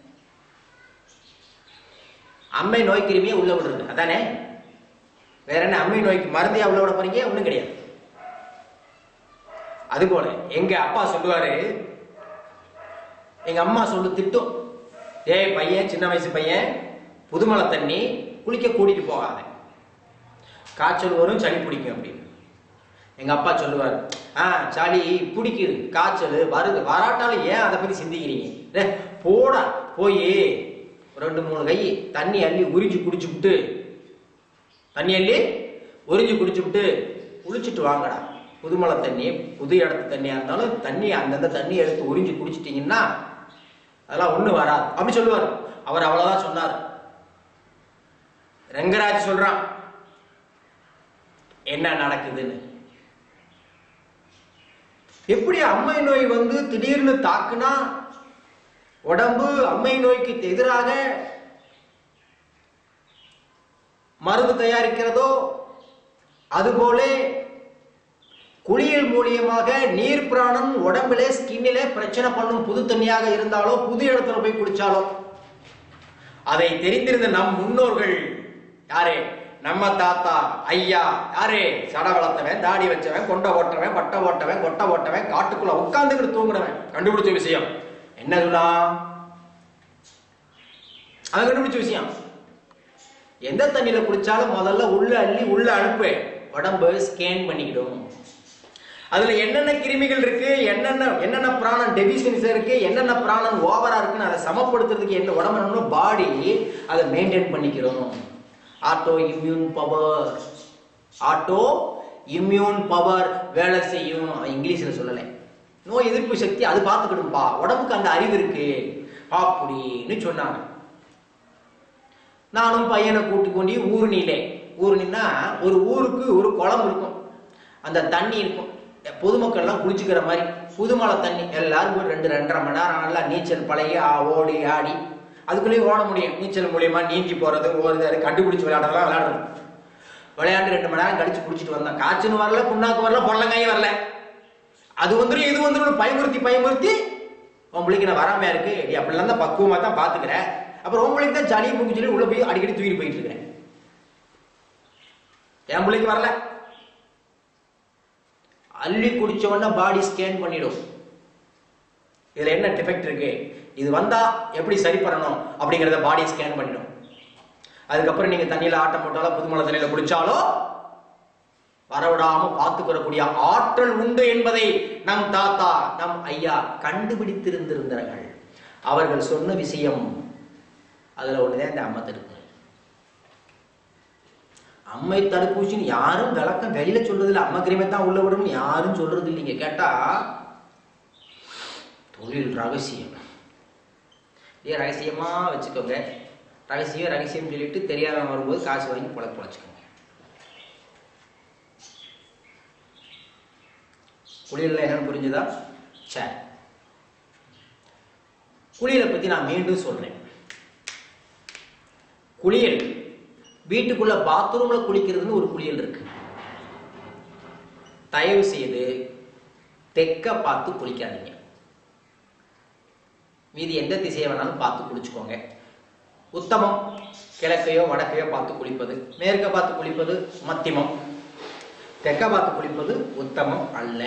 அம்மை நோய் கிருமியை உள்ள விடுறது அதானே வேற என்ன அம்மை நோய்க்கு மருந்தையா உள்ள விட போறீங்க ஒண்ணும் கிடையாது அதுபோல எங்க அப்பா சொல்லுவாரு எங்க அம்மா சொல்லு திட்டும் ஏய் பையன் சின்ன வயசு பையன் புதுமலை தண்ணி குளிக்க கூட்டிட்டு போகாத காய்ச்சல் வரும் சளி பிடிக்கும் அப்படின்னு எங்க அப்பா சொல்லுவார் ஆ சளி பிடிக்குது காய்ச்சல் வருது வராட்டாலும் ஏன் அதை பத்தி சிந்திக்கிறீங்க டே போடா போய் ரெண்டு மூணு கை தண்ணி அள்ளி உறிஞ்சு குடிச்சுவிட்டு தண்ணி அள்ளி உறிஞ்சு குடிச்சுவிட்டு குளிச்சுட்டு வாங்கடா புதுமலை தண்ணி புது இடத்து தண்ணியா இருந்தாலும் தண்ணி அந்தந்த தண்ணி எடுத்து உறிஞ்சு குடிச்சிட்டீங்கன்னா அதெல்லாம் ஒண்ணு வராது அப்படி சொல்லுவார் அவர் அவ்வளவுதான் சொன்னார் ரங்கராஜ் சொல்றான் என்ன நடக்குதுன்னு எப்படி அம்மை நோய் வந்து திடீர்னு தாக்குனா உடம்பு அம்மை நோய்க்கு எதிராக மருந்து தயாரிக்கிறதோ அதுபோல குளியல் மூலியமாக நீர் பிராணம் உடம்பிலே ஸ்கின்னிலே பிரச்சனை பண்ணும் புது தண்ணியாக இருந்தாலோ புது இடத்துல போய் குடிச்சாலோ அதை தெரிந்திருந்த நம் முன்னோர்கள் யாரே நம்ம தாத்தா ஐயா யாரே சட வளர்த்தவன் தாடி வச்சவன் கொண்டை ஓட்டவன் பட்டை ஓட்டவன் கொட்டை ஓட்டவன் காட்டுக்குள்ள உட்காந்துக்கிட்டு தூங்குனவன் கண்டுபிடிச்ச விஷயம் என்ன சொல்லா அவன் கண்டுபிடிச்ச விஷயம் எந்த தண்ணியில குடிச்சாலும் முதல்ல உள்ள அள்ளி உள்ள அனுப்பு உடம்பு ஸ்கேன் பண்ணிக்கிடும் அதுல என்னென்ன கிருமிகள் இருக்கு என்னென்ன என்னென்ன பிராணம் டெபிஷியன்ஸ் இருக்கு என்னென்ன பிராணம் ஓவரா இருக்குன்னு அதை சமப்படுத்துறதுக்கு என்ன உடம்பு பாடி அதை மெயின்டைன் பண்ணிக்கிறோம் auto immune power auto immune power வேலை செய்யும் அவன் இங்கிலீஷ்ல சொல்லலை நோய் எதிர்ப்பு சக்தி அது பார்த்துக்கிடும்பா உடம்புக்கு அந்த அறிவு இருக்கு அப்படின்னு சொன்னாங்க நானும் பையனை கூட்டு கொண்டு ஊருணியிலே ஊருணின்னா ஒரு ஊருக்கு ஒரு குளம் இருக்கும் அந்த தண்ணி இருக்கும் பொதுமக்கள்லாம் குளிச்சுக்கிற மாதிரி புதுமலை தண்ணி எல்லாரும் போய் ரெண்டு ரெண்டரை மணி நேரம் நல்லா நீச்சல் பழகி ஆ, ஓடி ஆடி அதுக்குள்ளேயே ஓட முடியும் நீச்சல் மூலியமா நீந்தி போறது ஓடுறது அது கண்டுபிடிச்சு விளையாடலாம் விளையாடுறது விளையாண்டு ரெண்டு மணி நேரம் கழிச்சு குடிச்சிட்டு வந்தேன் காய்ச்சலும் வரல புண்ணாக்கு வரல பொள்ளங்காயும் வரல அது வந்துடும் இது வந்துடும் பயமுறுத்தி பயமுறுத்தி உன் பிள்ளைக்கு நான் வராமையா இருக்கு நீ அப்படிலாம் தான் பக்குவமா தான் பாத்துக்கிறேன் அப்புறம் உன் பிள்ளைக்கு தான் சளி மூக்கு சொல்லி உள்ள போய் அடிக்கடி தூக்கிட்டு போயிட்டு இருக்கிறேன் என் பிள்ளைக்கு வரல அள்ளி குடிச்ச உடனே பாடி ஸ்கேன் பண்ணிடும் இதுல என்ன டிஃபெக்ட் இருக்கு இது வந்தா எப்படி சரி பண்ணணும் அப்படிங்கறத பாடி ஸ்கேன் பண்ணிடும் அதுக்கப்புறம் நீங்க தண்ணியில ஆட்டம் போட்டாலோ புதுமலை தண்ணியில குடிச்சாலோ வரவிடாம பார்த்துக்கிறக்கூடிய ஆற்றல் உண்டு என்பதை நம் தாத்தா நம் ஐயா கண்டுபிடித்திருந்திருந்தார்கள் அவர்கள் சொன்ன விஷயம் அதுல ஒண்ணுதான் இந்த அம்மா தடுப்பு அம்மை தடுப்பூசின்னு யாரும் விளக்கம் வெளியில சொல்றது இல்லை அம்மா கிருமி தான் உள்ள விடணும்னு யாரும் சொல்றது இல்லைங்க கேட்டா தொழில் ரகசியம் இதே ரகசியமா வச்சுக்கோங்க ரகசியம் ரகசியம் சொல்லிட்டு தெரியாதவன் வரும்போது காசு வாங்கி பொழ பொழைச்சுக்கோங்க குளியல்ல என்னன்னு புரிஞ்சுதா சரி குளியலை பத்தி நான் மீண்டும் சொல்றேன் குளியல் வீட்டுக்குள்ள பாத்ரூம்ல குளிக்கிறதுன்னு ஒரு குளியல் இருக்கு தயவு செய்து தெக்க பார்த்து குளிக்காதீங்க மீதி எந்த திசையை வேணாலும் பார்த்து குளிச்சுக்கோங்க உத்தமம் கிழக்கையோ வடக்கையோ பார்த்து குளிப்பது மேற்க பார்த்து குளிப்பது மத்தியமம் தெற்க பார்த்து குளிப்பது உத்தமம் அல்ல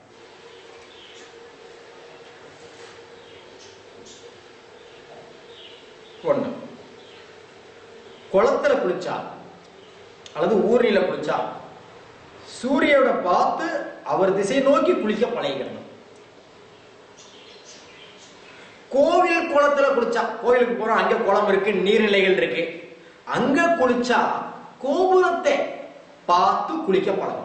ஒண்ணு குளத்துல குளிச்சா அல்லது ஊர்னில குளிச்சா சூரியனை பார்த்து அவர் திசை நோக்கி குளிக்க பழகிக்கணும் கோவில் குளத்துல குளிச்சா கோவிலுக்கு போறோம் அங்க குளம் இருக்கு நீர்நிலைகள் இருக்கு அங்க குளிச்சா கோபுரத்தை பார்த்து குளிக்க பழகணும்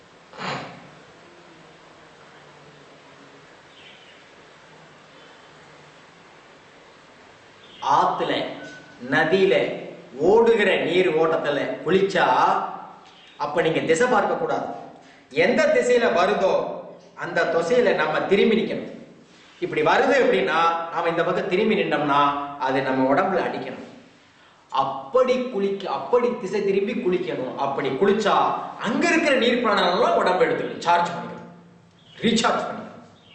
ஆத்துல நதியில ஓடுகிற நீர் ஓட்டத்துல குளிச்சா அப்ப நீங்க திசை பார்க்க கூடாது எந்த திசையில வருதோ அந்த திசையில நம்ம திரும்பி நிக்கணும் இப்படி வருது அப்படின்னா நாம இந்த பக்கம் திரும்பி நின்றோம்னா அது நம்ம உடம்புல அடிக்கணும் அப்படி குளிக்க அப்படி திசை திரும்பி குளிக்கணும் அப்படி குளிச்சா அங்க இருக்கிற நீர் பிராணம் உடம்பு எடுத்துக்கணும் சார்ஜ் பண்ணிக்கணும் ரீசார்ஜ் பண்ணிக்கணும்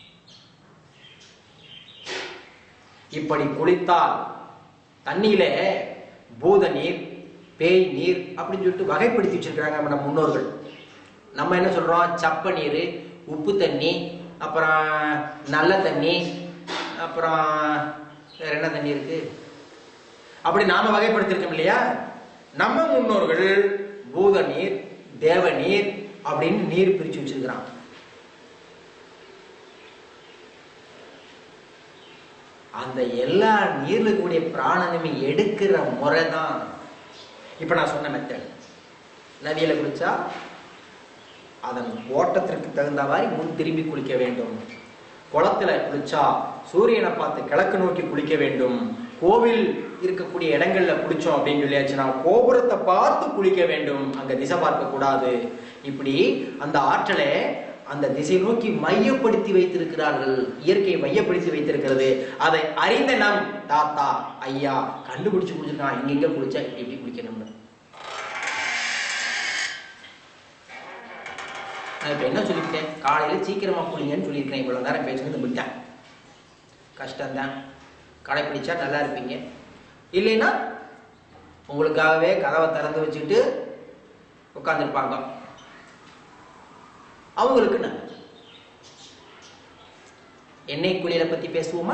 இப்படி குளித்தால் தண்ணியில பூத நீர் பேய் நீர் அப்படின்னு சொல்லிட்டு வகைப்படுத்தி வச்சிருக்காங்க நம்ம முன்னோர்கள் நம்ம என்ன சொல்றோம் சப்ப நீர் உப்பு தண்ணி அப்புறம் நல்ல தண்ணி அப்புறம் வேற என்ன தண்ணி இருக்கு அப்படி நாம வகைப்படுத்திருக்கோம் இல்லையா நம்ம முன்னோர்கள் பூத நீர் தேவ நீர் அப்படின்னு நீர் பிரிச்சு வச்சிருக்கிறான் அந்த எல்லா நீர்ல இருக்கக்கூடிய பிராணனமே எடுக்கிற முறை தான் இப்ப நான் சொன்ன மெத்தட் நதியில குளிச்சா அதன் ஓட்டத்திற்கு தகுந்த மாதிரி முன் திரும்பி குளிக்க வேண்டும் குளத்துல குளிச்சா சூரியனை பார்த்து கிழக்கு நோக்கி குளிக்க வேண்டும் கோவில் இருக்கக்கூடிய இடங்கள்ல குளிச்சோம் அப்படின்னு சொல்லியாச்சுன்னா கோபுரத்தை பார்த்து குளிக்க வேண்டும் அங்க திசை பார்க்க கூடாது இப்படி அந்த ஆற்றலை அந்த திசை நோக்கி மையப்படுத்தி வைத்திருக்கிறார்கள் இயற்கையை மையப்படுத்தி வைத்திருக்கிறது அதை அறிந்த நம் தாத்தா ஐயா கண்டுபிடிச்சு குளிச்சிருக்கான் இங்க இங்க குளிச்சா இப்படி இப்படி குளிக்கணும்னு நான் இப்ப என்ன சொல்லிவிட்டேன் காலையில சீக்கிரமா குளிங்கன்னு சொல்லியிருக்கேன் இவ்வளவு நேரம் பேசுனது விட்டேன் கஷ்டம்தான் கடைப்பிடிச்சா நல்லா இருப்பீங்க இல்லைன்னா உங்களுக்காகவே கதவை திறந்து வச்சுட்டு உட்காந்துருப்பாங்க அவங்களுக்கு நல்லது எண்ணெய் குளியலை பத்தி பேசுவோமா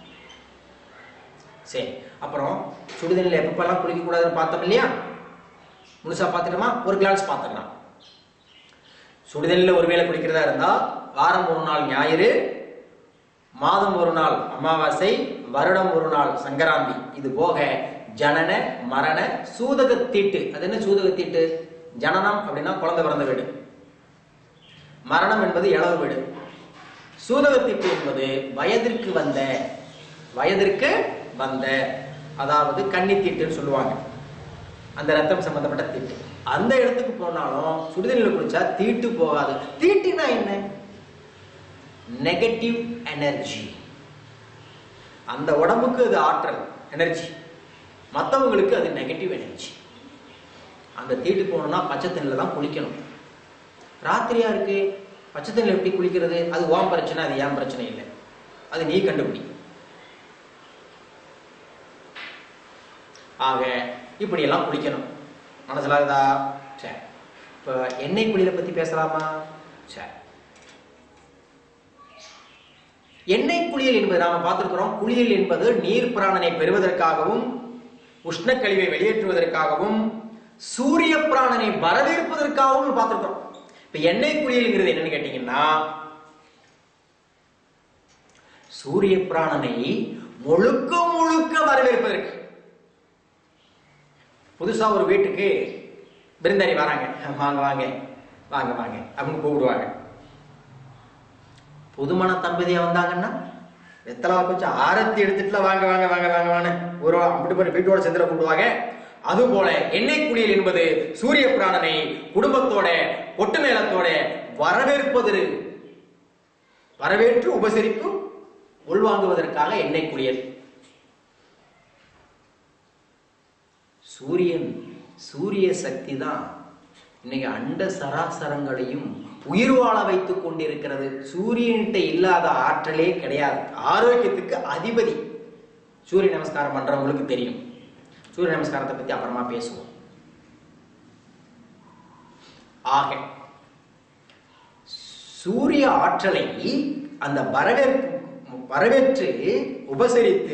சரி அப்புறம் சுடுதண்ணில் எப்பப்பெல்லாம் குளிக்க கூடாதுன்னு பார்த்தோம் இல்லையா முழுசா பார்த்துட்டோமா ஒரு கிளாஸ் பார்த்துக்கலாம் சுடுதண்ணில் ஒருவேளை குளிக்கிறதா இருந்தா வாரம் ஒரு நாள் ஞாயிறு மாதம் ஒரு நாள் அமாவாசை வருடம் ஒரு நாள் சங்கராந்தி இது போக ஜனன மரண சூதக தீட்டு அது என்ன சூதக தீட்டு ஜனனம் அப்படின்னா குழந்தை பிறந்த வீடு மரணம் என்பது இளவு வீடு சூதக தீட்டு என்பது வயதிற்கு வந்த வயதிற்கு வந்த அதாவது கன்னி தீட்டுன்னு சொல்லுவாங்க அந்த ரத்தம் சம்பந்தப்பட்ட தீட்டு அந்த இடத்துக்கு போனாலும் சுடுதண்ணில் குளிச்சா தீட்டு போகாது தீட்டுனா என்ன நெகட்டிவ் எனர்ஜி அந்த உடம்புக்கு அது ஆற்றல் எனர்ஜி மற்றவங்களுக்கு அது நெகட்டிவ் எனர்ஜி அந்த தீட்டு போகணும்னா பச்சை தண்ணியில் தான் குளிக்கணும் ராத்திரியா இருக்கு பச்சை தண்ணியில் எப்படி குளிக்கிறது அது ஓம் பிரச்சனை அது ஏன் பிரச்சனை இல்லை அது நீ கண்டுபிடி ஆக இப்படியெல்லாம் குளிக்கணும் மனசிலாகுதா சரி இப்போ எண்ணெய் குளியலை பற்றி பேசலாமா சரி எண்ணெய் குளியல் என்பது நாம பார்த்திருக்கிறோம் குளியல் என்பது நீர் பிராணனை பெறுவதற்காகவும் உஷ்ண கழிவை வெளியேற்றுவதற்காகவும் சூரிய பிராணனை வரவேற்பதற்காகவும் பார்த்திருக்கிறோம் இப்ப எண்ணெய் குளியல்ங்கிறது என்னன்னு கேட்டீங்கன்னா சூரிய பிராணனை முழுக்க முழுக்க வரவேற்பதற்கு புதுசா ஒரு வீட்டுக்கு விருந்தாளி வராங்க வாங்க வாங்க வாங்க வாங்க அப்படின்னு கூப்பிடுவாங்க புதுமண தம்பதியா வந்தாங்கன்னா வெத்தலா கொஞ்சம் ஆரத்தி எடுத்துட்டுல வாங்க வாங்க வாங்க வாங்க வாங்க ஒரு அப்படி பண்ணி வீட்டோட சேர்ந்துல கூப்பிடுவாங்க அதுபோல எண்ணெய் குளியல் என்பது சூரிய பிராணனை குடும்பத்தோட ஒட்டு மேளத்தோட வரவேற்பது வரவேற்று உபசரிப்பு உள்வாங்குவதற்காக எண்ணெய் குளியல் சூரியன் சூரிய சக்தி தான் இன்னைக்கு அண்ட சராசரங்களையும் உயிர் வாழ வைத்துக் கொண்டிருக்கிறது சூரியன்கிட்ட இல்லாத ஆற்றலே கிடையாது ஆரோக்கியத்துக்கு அதிபதி சூரிய நமஸ்காரம் பண்றவங்களுக்கு தெரியும் சூரிய நமஸ்காரத்தை பத்தி அப்புறமா பேசுவோம் ஆக சூரிய ஆற்றலை அந்த வரவேற்பு வரவேற்று உபசரித்து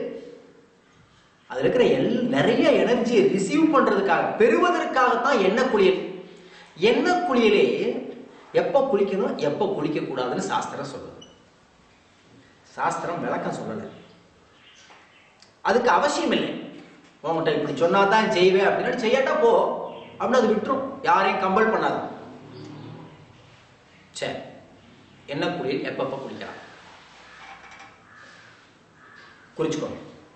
அதுல இருக்கிற எல் நிறைய எனர்ஜியை ரிசீவ் பண்றதுக்காக பெறுவதற்காகத்தான் எண்ணெய் குளியல் எண்ணெய் குளியலே எப்போ குளிக்கணும் எப்போ குளிக்க கூடாதுன்னு சாஸ்திரம் சொல்லுது சாஸ்திரம் விளக்கம் சொல்லலை அதுக்கு அவசியம் இல்லை உங்கள்கிட்ட இப்படி சொன்னா தான் செய்வேன் அப்படின்னா செய்யாட்டா போ அப்படின்னு அது விட்டுரும் யாரையும் கம்பல் பண்ணாது சரி என்ன குளியல் எப்பப்ப குளிக்கலாம் குளிச்சுக்கோங்க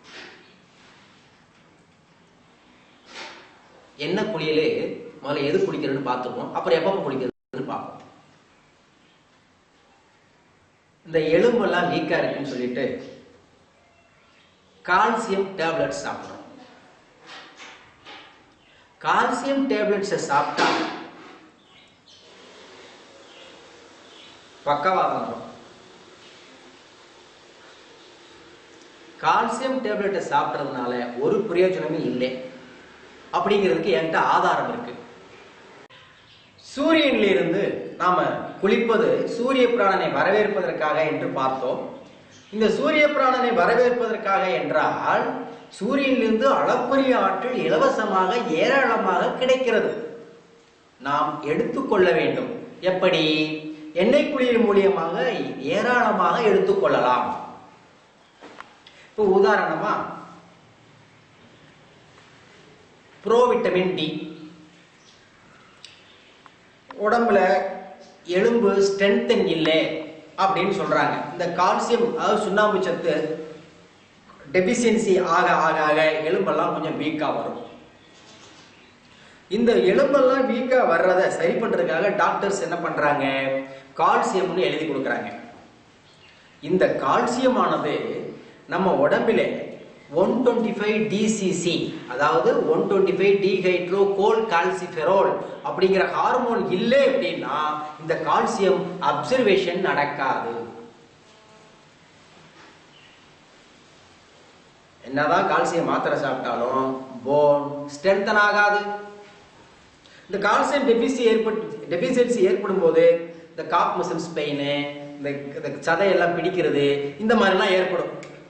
என்ன குளியலே முதல்ல எது குளிக்கிறதுன்னு பார்த்துப்போம் அப்புறம் எப்பப்ப குளிக்கிறதுன்னு பார்ப்போம் இந்த எலும்பெல்லாம் லீக்கா இருக்குன்னு சொல்லிட்டு கால்சியம் டேப்லெட் சாப்பிட்றோம் கால்சியம் டேப்லெட்ஸை சாப்பிட்டா பக்கவாதம் வரும் கால்சியம் டேப்லெட்டை சாப்பிட்றதுனால ஒரு பிரயோஜனமே இல்லை அப்படிங்கிறதுக்கு என்கிட்ட ஆதாரம் இருக்கு சூரியனில் இருந்து நாம குளிப்பது சூரிய பிராணனை வரவேற்பதற்காக என்று பார்த்தோம் இந்த சூரிய பிராணனை வரவேற்பதற்காக என்றால் சூரியனிலிருந்து அளப்பரிய ஆற்றல் இலவசமாக ஏராளமாக கிடைக்கிறது நாம் எடுத்துக்கொள்ள வேண்டும் எப்படி எண்ணெய் குளியல் மூலியமாக ஏராளமாக எடுத்துக்கொள்ளலாம் இப்போ உதாரணமா ப்ரோ விட்டமின் டி உடம்புல எலும்பு ஸ்ட்ரென்தன் இல்லை அப்படின்னு சொல்றாங்க இந்த கால்சியம் அதாவது சுண்ணாம்பு சத்து டெபிசியன்சி ஆக ஆக ஆக எலும்பெல்லாம் கொஞ்சம் வீக்கா வரும் இந்த எலும்பெல்லாம் வீக்கா வர்றதை சரி பண்றதுக்காக டாக்டர்ஸ் என்ன பண்றாங்க கால்சியம்னு எழுதி கொடுக்குறாங்க இந்த கால்சியமானது நம்ம உடம்பில ஒன் டுவெண்ட்டி ஃபைவ் டிசிசி அதாவது one twenty five dihydro cholecalciferol அப்படிங்கிற ஹார்மோன் இல்லை அப்படின்னா இந்த கால்சியம் அப்சர்வேஷன் நடக்காது என்னதான் கால்சியம் மாத்திரை சாப்பிட்டாலும் போன் ஸ்ட்ரென்தன் ஆகாது இந்த கால்சியம் டெபிசி ஏற்பட்டு டெபிசியன்சி ஏற்படும் போது இந்த காப் மசில்ஸ் பெயின் இந்த இந்த சதையெல்லாம் பிடிக்கிறது இந்த மாதிரிலாம் ஏற்படும்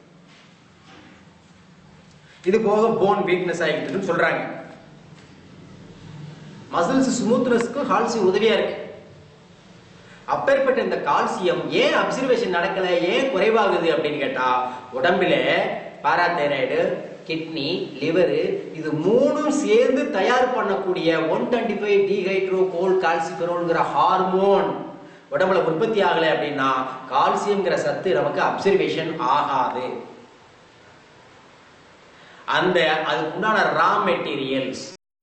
இது போக போன் வீக்னஸ் ஆகிட்டுன்னு சொல்றாங்க மசில்ஸ் ஸ்மூத்னஸ்க்கு கால்சியம் உதவியா இருக்கு அப்பேற்பட்ட இந்த கால்சியம் ஏன் அப்சர்வேஷன் நடக்கல ஏன் குறைவாகுது அப்படின்னு கேட்டா உடம்புல பாராதைராய்டு கிட்னி லிவரு இது மூணும் சேர்ந்து தயார் பண்ணக்கூடிய ஒன் டுவெண்ட்டி ஃபைவ் டிஹைட்ரோ கோல் கால்சிஃபெரோல்ங்கிற ஹார்மோன் உடம்புல உற்பத்தி ஆகலை அப்படின்னா கால்சியம்ங்கிற சத்து நமக்கு அப்சர்வேஷன் ஆகாது அந்த அதுக்கு உண்டான ரா மெட்டீரியல்ஸ்